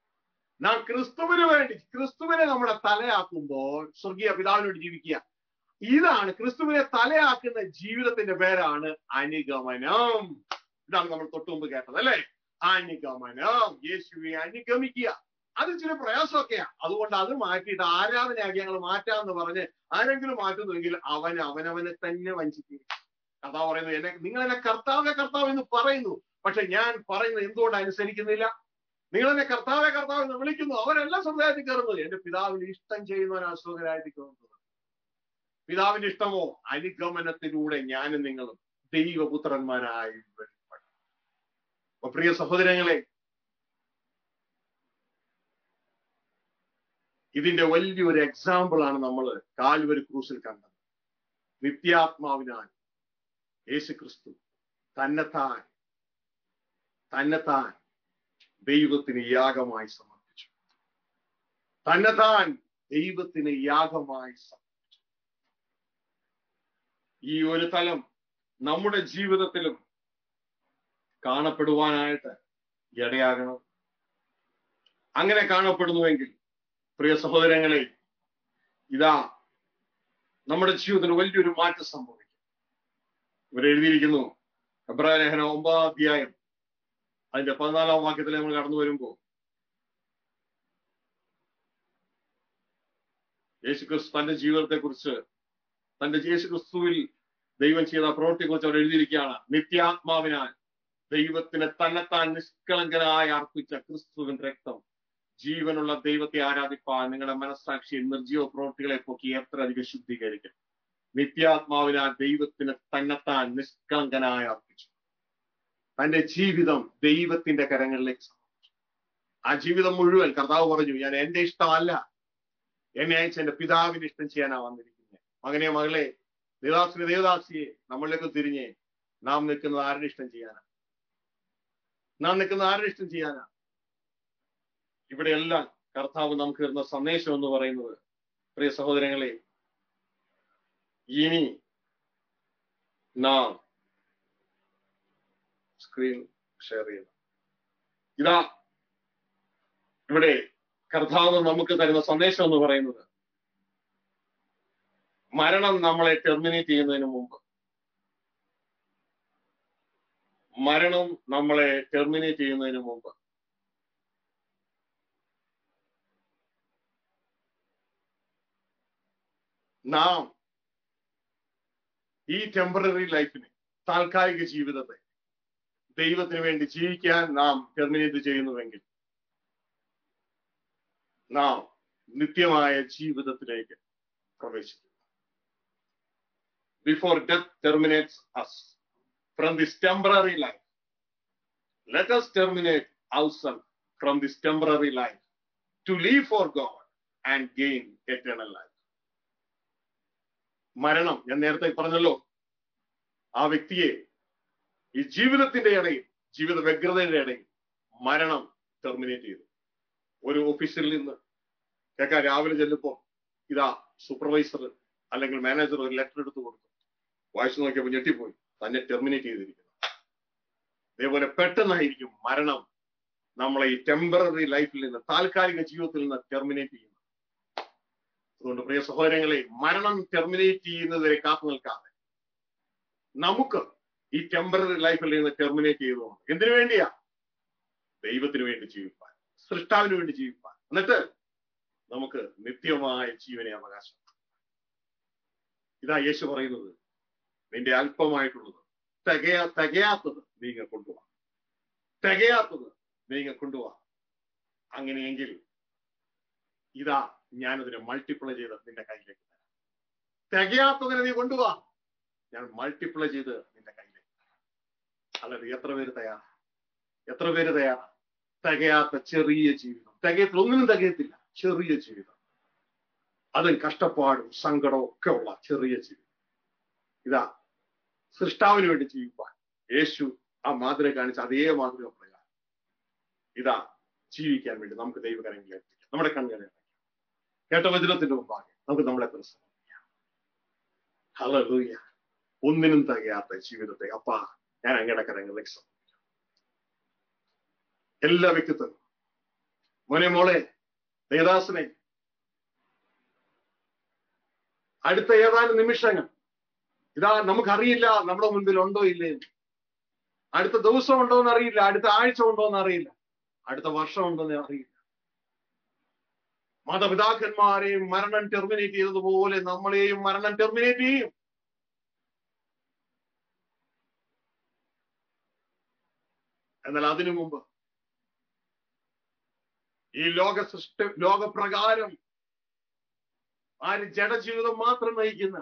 നാം ക്രിസ്തുവിന് വേണ്ടി ക്രിസ്തുവിനെ നമ്മുടെ തലയാക്കുമ്പോൾ സ്വർഗീയ പിതാവിന് വേണ്ടി ജീവിക്കുക ഇതാണ് ക്രിസ്തുവിനെ തലയാക്കുന്ന ജീവിതത്തിന്റെ പേരാണ് അനുഗമനം ഇതാണ് നമ്മൾ തൊട്ടു മുമ്പ് കേട്ടത് അല്ലെ അനുഗമനം യേശുവെ അനുഗമിക്കുക അത് ഇച്ചിരി പ്രയാസമൊക്കെയാ അതുകൊണ്ട് അത് മാറ്റിയിട്ട് ആരാധനയാക്കി ഞങ്ങൾ മാറ്റാന്ന് പറഞ്ഞ് ആരെങ്കിലും മാറ്റുന്നുവെങ്കിൽ അവൻ അവനവനെ തന്നെ വഞ്ചിക്കും കഥാ പറയുന്നത് എന്നെ നിങ്ങൾ എന്നെ കർത്താവെ കർത്താവ് എന്ന് പറയുന്നു പക്ഷെ ഞാൻ പറയുന്നത് എന്തുകൊണ്ട് അനുസരിക്കുന്നില്ല നിങ്ങൾ എന്നെ കർത്താവെ കർത്താവ് എന്ന് വിളിക്കുന്നു അവരെല്ലാം സമുദായത്തിൽ കയറുന്നത് എന്റെ പിതാവിന് ഇഷ്ടം ചെയ്യുന്നവൻ അസുഖരായിട്ട് കയറുന്നത് പിതാവിന്റെ ഇഷ്ടമോ അനുഗമനത്തിലൂടെ ഞാനും നിങ്ങളും ദൈവപുത്രന്മാരായി വെളിപ്പെടും അപ്പൊ പ്രിയ സഹോദരങ്ങളെ ഇതിന്റെ വലിയൊരു എക്സാമ്പിൾ ആണ് നമ്മൾ കാൽവരി ക്രൂസിൽ കണ്ടത് നിത്യാത്മാവിനാൽ യേശു ക്രിസ്തു തന്നെത്താൻ തന്നെത്താൻ ദൈവത്തിന് യാഗമായി സമർപ്പിച്ചു തന്നെത്താൻ ദൈവത്തിന് യാഗമായി സമർപ്പിച്ചു ഈ ഒരു തലം നമ്മുടെ ജീവിതത്തിലും കാണപ്പെടുവാനായിട്ട് ഇടയാകണം അങ്ങനെ കാണപ്പെടുന്നുവെങ്കിൽ പ്രിയ സഹോദരങ്ങളെ ഇതാ നമ്മുടെ ജീവിതത്തിന് വലിയൊരു മാറ്റം സംഭവിക്കും ഇവിടെ എഴുതിയിരിക്കുന്നു എബ്രാഹിം ലേഖനം ഒമ്പതാം അധ്യായം അതിന്റെ പതിനാലാം വാക്യത്തിൽ നമ്മൾ കടന്നു വരുമ്പോ യേശുക്രിസ്തു തന്റെ ജീവിതത്തെ കുറിച്ച് തന്റെ യേശുക്രിസ്തുവിൽ ദൈവം ചെയ്ത പ്രവൃത്തിയെ കുറിച്ച് അവർ എഴുതിയിരിക്കുകയാണ് നിത്യാത്മാവിനാൽ ദൈവത്തിന് തന്നെത്താൻ നിഷ്കളങ്കനായി അർപ്പിച്ച ക്രിസ്തുവിൻ രക്തം ജീവനുള്ള ദൈവത്തെ ആരാധിപ്പാൻ നിങ്ങളുടെ മനസ്സാക്ഷിയിൽ നിർജീവ പ്രവൃത്തികളെ പൊക്കി എത്ര അധികം ശുദ്ധീകരിക്കും നിത്യാത്മാവിനാൽ ദൈവത്തിന് തന്നെത്താൻ നിഷ്കളങ്കനായി അർപ്പിച്ചു തന്റെ ജീവിതം ദൈവത്തിന്റെ കരങ്ങളിലേക്ക് സമർപ്പിച്ചു ആ ജീവിതം മുഴുവൻ കർത്താവ് പറഞ്ഞു ഞാൻ എന്റെ ഇഷ്ടമല്ല എന്നെ അയച്ച എന്റെ പിതാവിന്റെ ഇഷ്ടം ചെയ്യാനാ വന്നിരിക്കുന്നത് മകനെ മകളെ ദേവദാസിനെ ദേവദാസിയെ നമ്മളിലേക്ക് തിരിഞ്ഞ് നാം നിൽക്കുന്നത് ആരുടെ ഇഷ്ടം ചെയ്യാനാ നാം നിൽക്കുന്നത് ആരുടെ ഇഷ്ടം ചെയ്യാനാ ഇവിടെയെല്ലാം കർത്താവ് നമുക്ക് തരുന്ന സന്ദേശം എന്ന് പറയുന്നത് പ്രിയ സഹോദരങ്ങളെ ഇനി നാം സ്ക്രീൻ ഷെയർ ചെയ്യുന്നു ഇതാ ഇവിടെ കർത്താവ് നമുക്ക് തരുന്ന സന്ദേശം എന്ന് പറയുന്നത് മരണം നമ്മളെ ടെർമിനേറ്റ് ചെയ്യുന്നതിന് മുമ്പ് മരണം നമ്മളെ ടെർമിനേറ്റ് ചെയ്യുന്നതിന് മുമ്പ് നാം ഈ ടെമ്പററി ലൈഫിനെ താൽക്കാലിക ജീവിതത്തെ ദൈവത്തിന് വേണ്ടി ജീവിക്കാൻ നാം ടെർമിനേറ്റ് ചെയ്യുന്നുവെങ്കിൽ നാം നിത്യമായ ജീവിതത്തിലേക്ക് പ്രവേശിക്കും before death terminates us from this temporary life let us terminate ourselves from this temporary life to live for God and gain eternal life. മരണം ഞാൻ നേരത്തെ പറഞ്ഞല്ലോ ആ വ്യക്തിയെ ഈ ജീവിതത്തിന്റെ ഇടയിൽ ജീവിത വ്യഗ്രതയുടെ ഇടയിൽ മരണം ടെർമിനേറ്റ് ചെയ്തു ഒരു ഓഫീസിൽ നിന്ന് കേൾക്കാൻ രാവിലെ ചെല്ലുമ്പോ ഇതാ സൂപ്പർവൈസർ അല്ലെങ്കിൽ മാനേജർ ഒരു ലെറ്റർ എടുത്ത് കൊടുത്തു വായിച്ചു നോക്കിയപ്പോൾ ഞെട്ടിപ്പോയി തന്നെ ടെർമിനേറ്റ് ചെയ്തിരിക്കുന്നു അതേപോലെ പെട്ടെന്നായിരിക്കും മരണം നമ്മളെ ഈ ടെമ്പററി ലൈഫിൽ നിന്ന് താൽക്കാലിക ജീവിതത്തിൽ നിന്ന് ടെർമിനേറ്റ് ചെയ്യുന്നത് അതുകൊണ്ട് പ്രിയ സഹോദരങ്ങളെ മരണം ടെർമിനേറ്റ് ചെയ്യുന്നതുവരെ കാത്തു നിൽക്കാതെ നമുക്ക് ഈ ടെമ്പററി ലൈഫിൽ നിന്ന് ടെർമിനേറ്റ് ചെയ്തുകൊണ്ട് എന്തിനു വേണ്ടിയാ ദൈവത്തിന് വേണ്ടി ജീവിപ്പാൻ സൃഷ്ടാവിന് വേണ്ടി ജീവിപ്പാൻ എന്നിട്ട് നമുക്ക് നിത്യമായ ജീവനെ അവകാശം ഇതാ യേശു പറയുന്നത് നിന്റെ അല്പമായിട്ടുള്ളത് തികയാ തികയാത്തത് നീങ്ങ കൊണ്ടുപോവാ തികയാത്തത് നീങ്ങ കൊണ്ടുപോവാ അങ്ങനെയെങ്കിൽ ഇതാ ഞാനതിനെ മൾട്ടിപ്ലൈ ചെയ്ത് നിന്റെ കയ്യിലേക്ക് തരാം തികയാത്തതിനെ നീ കൊണ്ടുപോവാ ഞാൻ മൾട്ടിപ്ലൈ ചെയ്ത് നിന്റെ കയ്യിലേക്ക് തരാം അല്ലാതെ എത്ര പേര് തയ്യാറാ എത്ര പേര് തയ്യാറാ തികയാത്ത ചെറിയ ജീവിതം തികയത്തില്ല ഒന്നിനും തികയത്തില്ല ചെറിയ ജീവിതം അതും കഷ്ടപ്പാടും സങ്കടവും ഒക്കെ ഉള്ള ചെറിയ ജീവിതം ഇതാ സൃഷ്ടാവിന് വേണ്ടി ജീവിപ്പാൻ യേശു ആ മാതൃക കാണിച്ച അതേ മാതൃക പ്രകാരം ഇതാ ജീവിക്കാൻ വേണ്ടി നമുക്ക് ദൈവകരങ്ങളിൽ എത്തിക്കാം നമ്മുടെ കണ്ണുകളെ കേട്ട വചനത്തിന്റെ മുമ്പാകെ നമുക്ക് നമ്മളെ പ്രസംഗിക്കാം ഹലൂയ ഒന്നിനും തികയാത്ത ജീവിതത്തെ അപ്പാ ഞാൻ അങ്ങയുടെ കരങ്ങളിലേക്ക് സമർപ്പിക്കാം എല്ലാ വ്യക്തിത്വം മോനെ മോളെ ദേദാസനെ അടുത്ത ഏതാനും നിമിഷങ്ങൾ ഇതാ നമുക്കറിയില്ല നമ്മുടെ മുൻപിൽ ഉണ്ടോ ഇല്ലേ എന്ന്. അടുത്ത ദിവസം ഉണ്ടോ എന്ന് അറിയില്ല അടുത്ത ആഴ്ച ഉണ്ടോ എന്ന് അറിയില്ല അടുത്ത വർഷം ഉണ്ടോ എന്ന് അറിയില്ല മാതാപിതാക്കന്മാരെയും മരണം ടെർമിനേറ്റ് ചെയ്തതുപോലെ നമ്മളെയും മരണം ടെർമിനേറ്റ് ചെയ്യും എന്നാൽ അതിനു മുമ്പ് ഈ ലോക സൃഷ്ടി ലോകപ്രകാരം ആര് ജഡജീവിതം മാത്രം നയിക്കുന്ന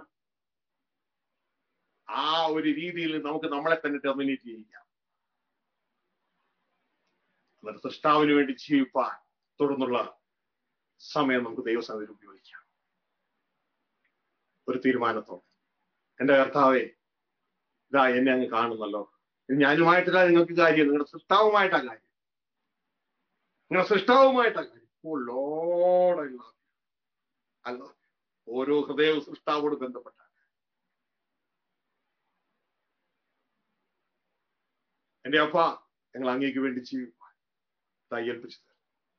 ആ ഒരു രീതിയിൽ നമുക്ക് നമ്മളെ തന്നെ ടെർമിനേറ്റ് ചെയ്യിക്കാം എന്നിട്ട് സൃഷ്ടാവിന് വേണ്ടി ജീവിപ്പാൻ തുടർന്നുള്ള സമയം നമുക്ക് ദൈവസന്നിധിയിൽ ഉപയോഗിക്കാം ഒരു തീരുമാനത്തോടെ എന്റെ കർത്താവേ ഇതാ എന്നെ അങ്ങ് കാണുന്നല്ലോ ഇത് ഞാനുമായിട്ടല്ല നിങ്ങൾക്ക് കാര്യം നിങ്ങളുടെ സൃഷ്ടാവുമായിട്ടാ കാര്യം നിങ്ങളുടെ സൃഷ്ടാവുമായിട്ടാ കാര്യം ഓ ലോഡല്ല അല്ല ഓരോ ഹൃദയവും സൃഷ്ടാവോട് ബന്ധപ്പെട്ട എന്റെ അപ്പ ഞങ്ങൾ അങ്ങേക്ക് വേണ്ടി ജീവിപ്പാൻ തയ്യേൽപ്പിച്ചു തരും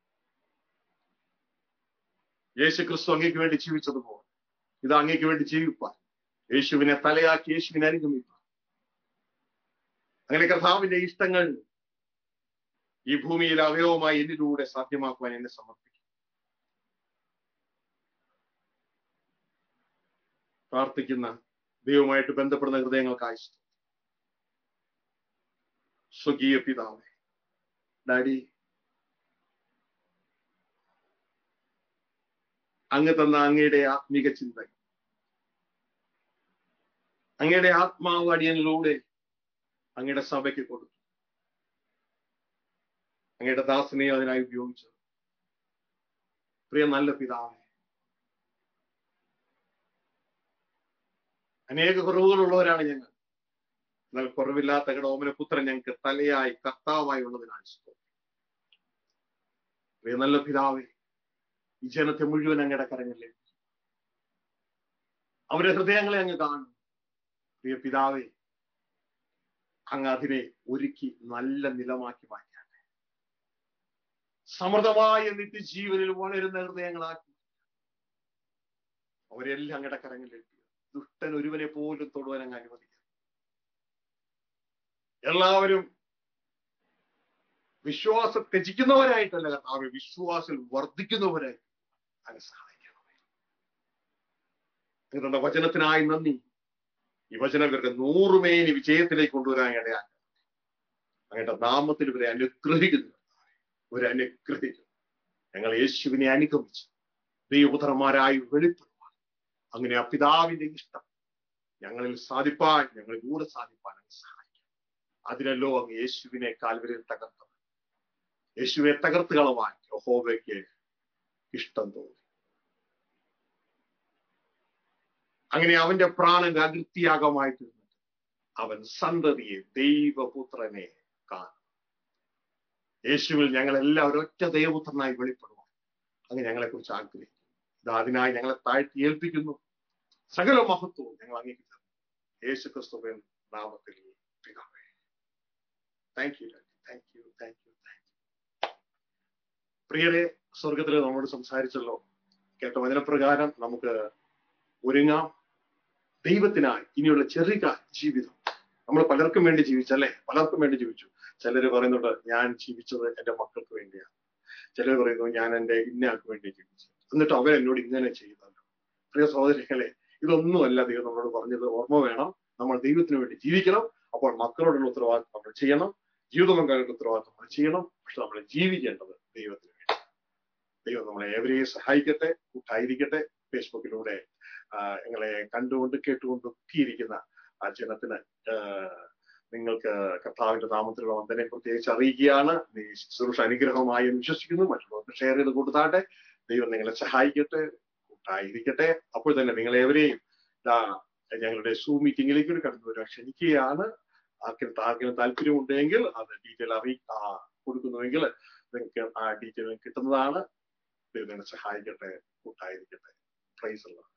യേശു ക്രിസ്തു അങ്ങേക്ക് വേണ്ടി ജീവിച്ചതുപോലെ ഇത് അങ്ങേക്ക് വേണ്ടി ജീവിപ്പാൻ യേശുവിനെ തലയാക്കി യേശുവിനെ അനുഗമിപ്പാൻ അങ്ങനെ കർത്താവിന്റെ ഇഷ്ടങ്ങൾ ഈ ഭൂമിയിൽ അവയവമായി എന്നിലൂടെ സാധ്യമാക്കുവാൻ എന്നെ സമർപ്പിക്കും പ്രാർത്ഥിക്കുന്ന ദൈവമായിട്ട് ബന്ധപ്പെടുന്ന ഹൃദയങ്ങൾക്കായി സ്തോത്രം. സ്വകീയ പിതാവേ ഡാഡി അങ്ങ് തന്ന അങ്ങയുടെ ആത്മീക ചിന്ത അങ്ങയുടെ ആത്മാവ് അടിയനിലൂടെ അങ്ങയുടെ സഭയ്ക്ക് കൊടുത്തു അങ്ങയുടെ ദാസനെ അതിനായി ഉപയോഗിച്ചു പ്രിയ നല്ല പിതാവേ അനേക കുറവുകളുള്ളവരാണ് ഞങ്ങൾ എന്നാൽ കുറവില്ലാത്ത കടോമന പുത്രൻ ഞങ്ങൾക്ക് തലയായി കർത്താവായി ഉള്ളതിനാണ് സ്തോത്രം. പ്രിയ നല്ല പിതാവേ ഈ ജനത്തെ മുഴുവൻ അങ്ങയുടെ കരങ്ങളിൽ അവരുടെ ഹൃദയങ്ങളെ അങ്ങ് കാണും പ്രിയ പിതാവേ അങ്ങ് അതിനെ ഒരുക്കി നല്ല നിലമാക്കി മാറ്റാട്ടെ സമൃദ്ധമായ നിത്യജീവനിൽ വളരുന്ന ഹൃദയങ്ങളാക്കി അവരെല്ലാം അങ്ങയുടെ കരങ്ങളിൽ ദുഷ്ടൻ ഒരുവനെ പോലും തൊടുവാൻ അങ്ങ് അനുവദിക്കുക എല്ലാവരും വിശ്വാസം ത്യജിക്കുന്നവരായിട്ടല്ല കർത്താവ് വിശ്വാസിൽ വർദ്ധിക്കുന്നവരായി അങ്ങ് സഹായിക്കണമേ നിങ്ങളുടെ വചനത്തിനായി നന്ദി ഈ വചനം ഇവരുടെ നൂറുമേനി വിജയത്തിലേക്ക് കൊണ്ടുവരാൻ ഇടയാക്കി അങ്ങയുടെ നാമത്തിൽ ഇവരെ അനുഗ്രഹിക്കുന്നു ഒരു അനുഗ്രഹിക്കുന്നു ഞങ്ങൾ യേശുവിനെ അനുഗമിച്ച് ദൈവപുത്രന്മാരായി വെളിപ്പെടുവാൻ അങ്ങനെ ആ പിതാവിന്റെ ഇഷ്ടം ഞങ്ങളിൽ സാധിപ്പാൻ ഞങ്ങളിലൂടെ സാധിപ്പാൻ അങ്ങ് സഹായിക്കും അതിനല്ലോ അങ്ങ് യേശുവിനെ കാൽവരിൽ തകർത്തത് യേശുവെ തകർത്ത് കളവാൻ യഹോവയ്ക്ക് ഇഷ്ടം തോന്നി അങ്ങനെ അവന്റെ പ്രാണൻ അകൃത്യാഗമായി തീർന്നിട്ട് അവൻ സന്തതിയെ ദൈവപുത്രനെ കാണും യേശുവിൽ ഞങ്ങൾ എല്ലാവരും ഒറ്റ ദൈവപുത്രനായി വെളിപ്പെടുവാൻ അങ്ങ് ഞങ്ങളെ കുറിച്ച് ആഗ്രഹിക്കുന്നു ഇത് അതിനായി ഞങ്ങളെ താഴ്ത്തി ഏൽപ്പിക്കുന്നു സകല മഹത്വവും ഞങ്ങൾ അംഗീകരിച്ചു യേശു ക്രിസ്തുവിൻ നാമത്തിൽ പിതാവേ thank you thank you thank you thank you പ്രിയരെ സ്വർഗത്തിൽ നമ്മോട് സംസാരിച്ചല്ലോ കേട്ട വചനപ്രകാരം നമുക്ക് ഒരുങ്ങാം ദൈവത്തിനായി ഇനിയുള്ള ചെറിയ ജീവിതം നമ്മൾ പലർക്കും വേണ്ടി ജീവിച്ചല്ലേ പലർക്കും വേണ്ടി ജീവിച്ചു ചിലര് പറയുന്നുണ്ട് ഞാൻ ജീവിച്ചത് എന്റെ മക്കൾക്ക് വേണ്ടിയാണ് ചിലർ പറയുന്നു ഞാൻ എന്റെ ഇന്നയാൾക്ക് വേണ്ടി ജീവിച്ചു എന്നിട്ട് അവൻ എന്നോട് ഇങ്ങനെ ചെയ്തല്ലോ പ്രിയ സഹോദരികളെ ഇതൊന്നുമല്ല ദൈവം നമ്മളോട് പറഞ്ഞത് ഓർമ്മ വേണം നമ്മൾ ദൈവത്തിന് വേണ്ടി ജീവിക്കണം അപ്പോൾ മക്കളോടുള്ള ഉത്തരവാദിത്വം നമ്മൾ ചെയ്യണം ജീവിതമംഗളുടെ ഉത്തരവാദിത്വം നമ്മൾ ചെയ്യണം പക്ഷെ നമ്മൾ ജീവിക്കേണ്ടത് ദൈവത്തിന് വേണ്ടി ദൈവം നമ്മളെ ഏവരെയും സഹായിക്കട്ടെ കൂട്ടായിരിക്കട്ടെ ഫേസ്ബുക്കിലൂടെ ഞങ്ങളെ കണ്ടുകൊണ്ട് കേട്ടുകൊണ്ട് ഒക്കെയിരിക്കുന്ന ആ ജനത്തിന് നിങ്ങൾക്ക് കർത്താവിന്റെ നാമത്തിലുള്ള വന്ദനെ പ്രത്യേകിച്ച് അറിയിക്കുകയാണ് നീ ശുശ്രൂഷ അനുഗ്രഹമായി എന്ന് വിശ്വസിക്കുന്നു മറ്റുള്ളവർക്ക് ഷെയർ ചെയ്ത് കൊടുത്താട്ടെ ദൈവം നിങ്ങളെ സഹായിക്കട്ടെ കൂട്ടായിരിക്കട്ടെ അപ്പോൾ തന്നെ നിങ്ങളേവരെയും ഞങ്ങളുടെ സൂ മീറ്റിംഗിലേക്ക് കടന്നു വരാൻ ക്ഷണിക്കുകയാണ് ആർക്കും ആർക്കെങ്കിലും താല്പര്യമുണ്ടെങ്കിൽ അത് ഡീറ്റെയിൽ അറിയി കൊടുക്കുന്നുവെങ്കിൽ നിങ്ങൾക്ക് ആ ഡീറ്റെയിൽ കിട്ടുന്നതാണ് ദൈവം നിങ്ങളെ സഹായിക്കട്ടെ കൂട്ടായിരിക്കട്ടെ പ്രൈസ് ഉള്ളത്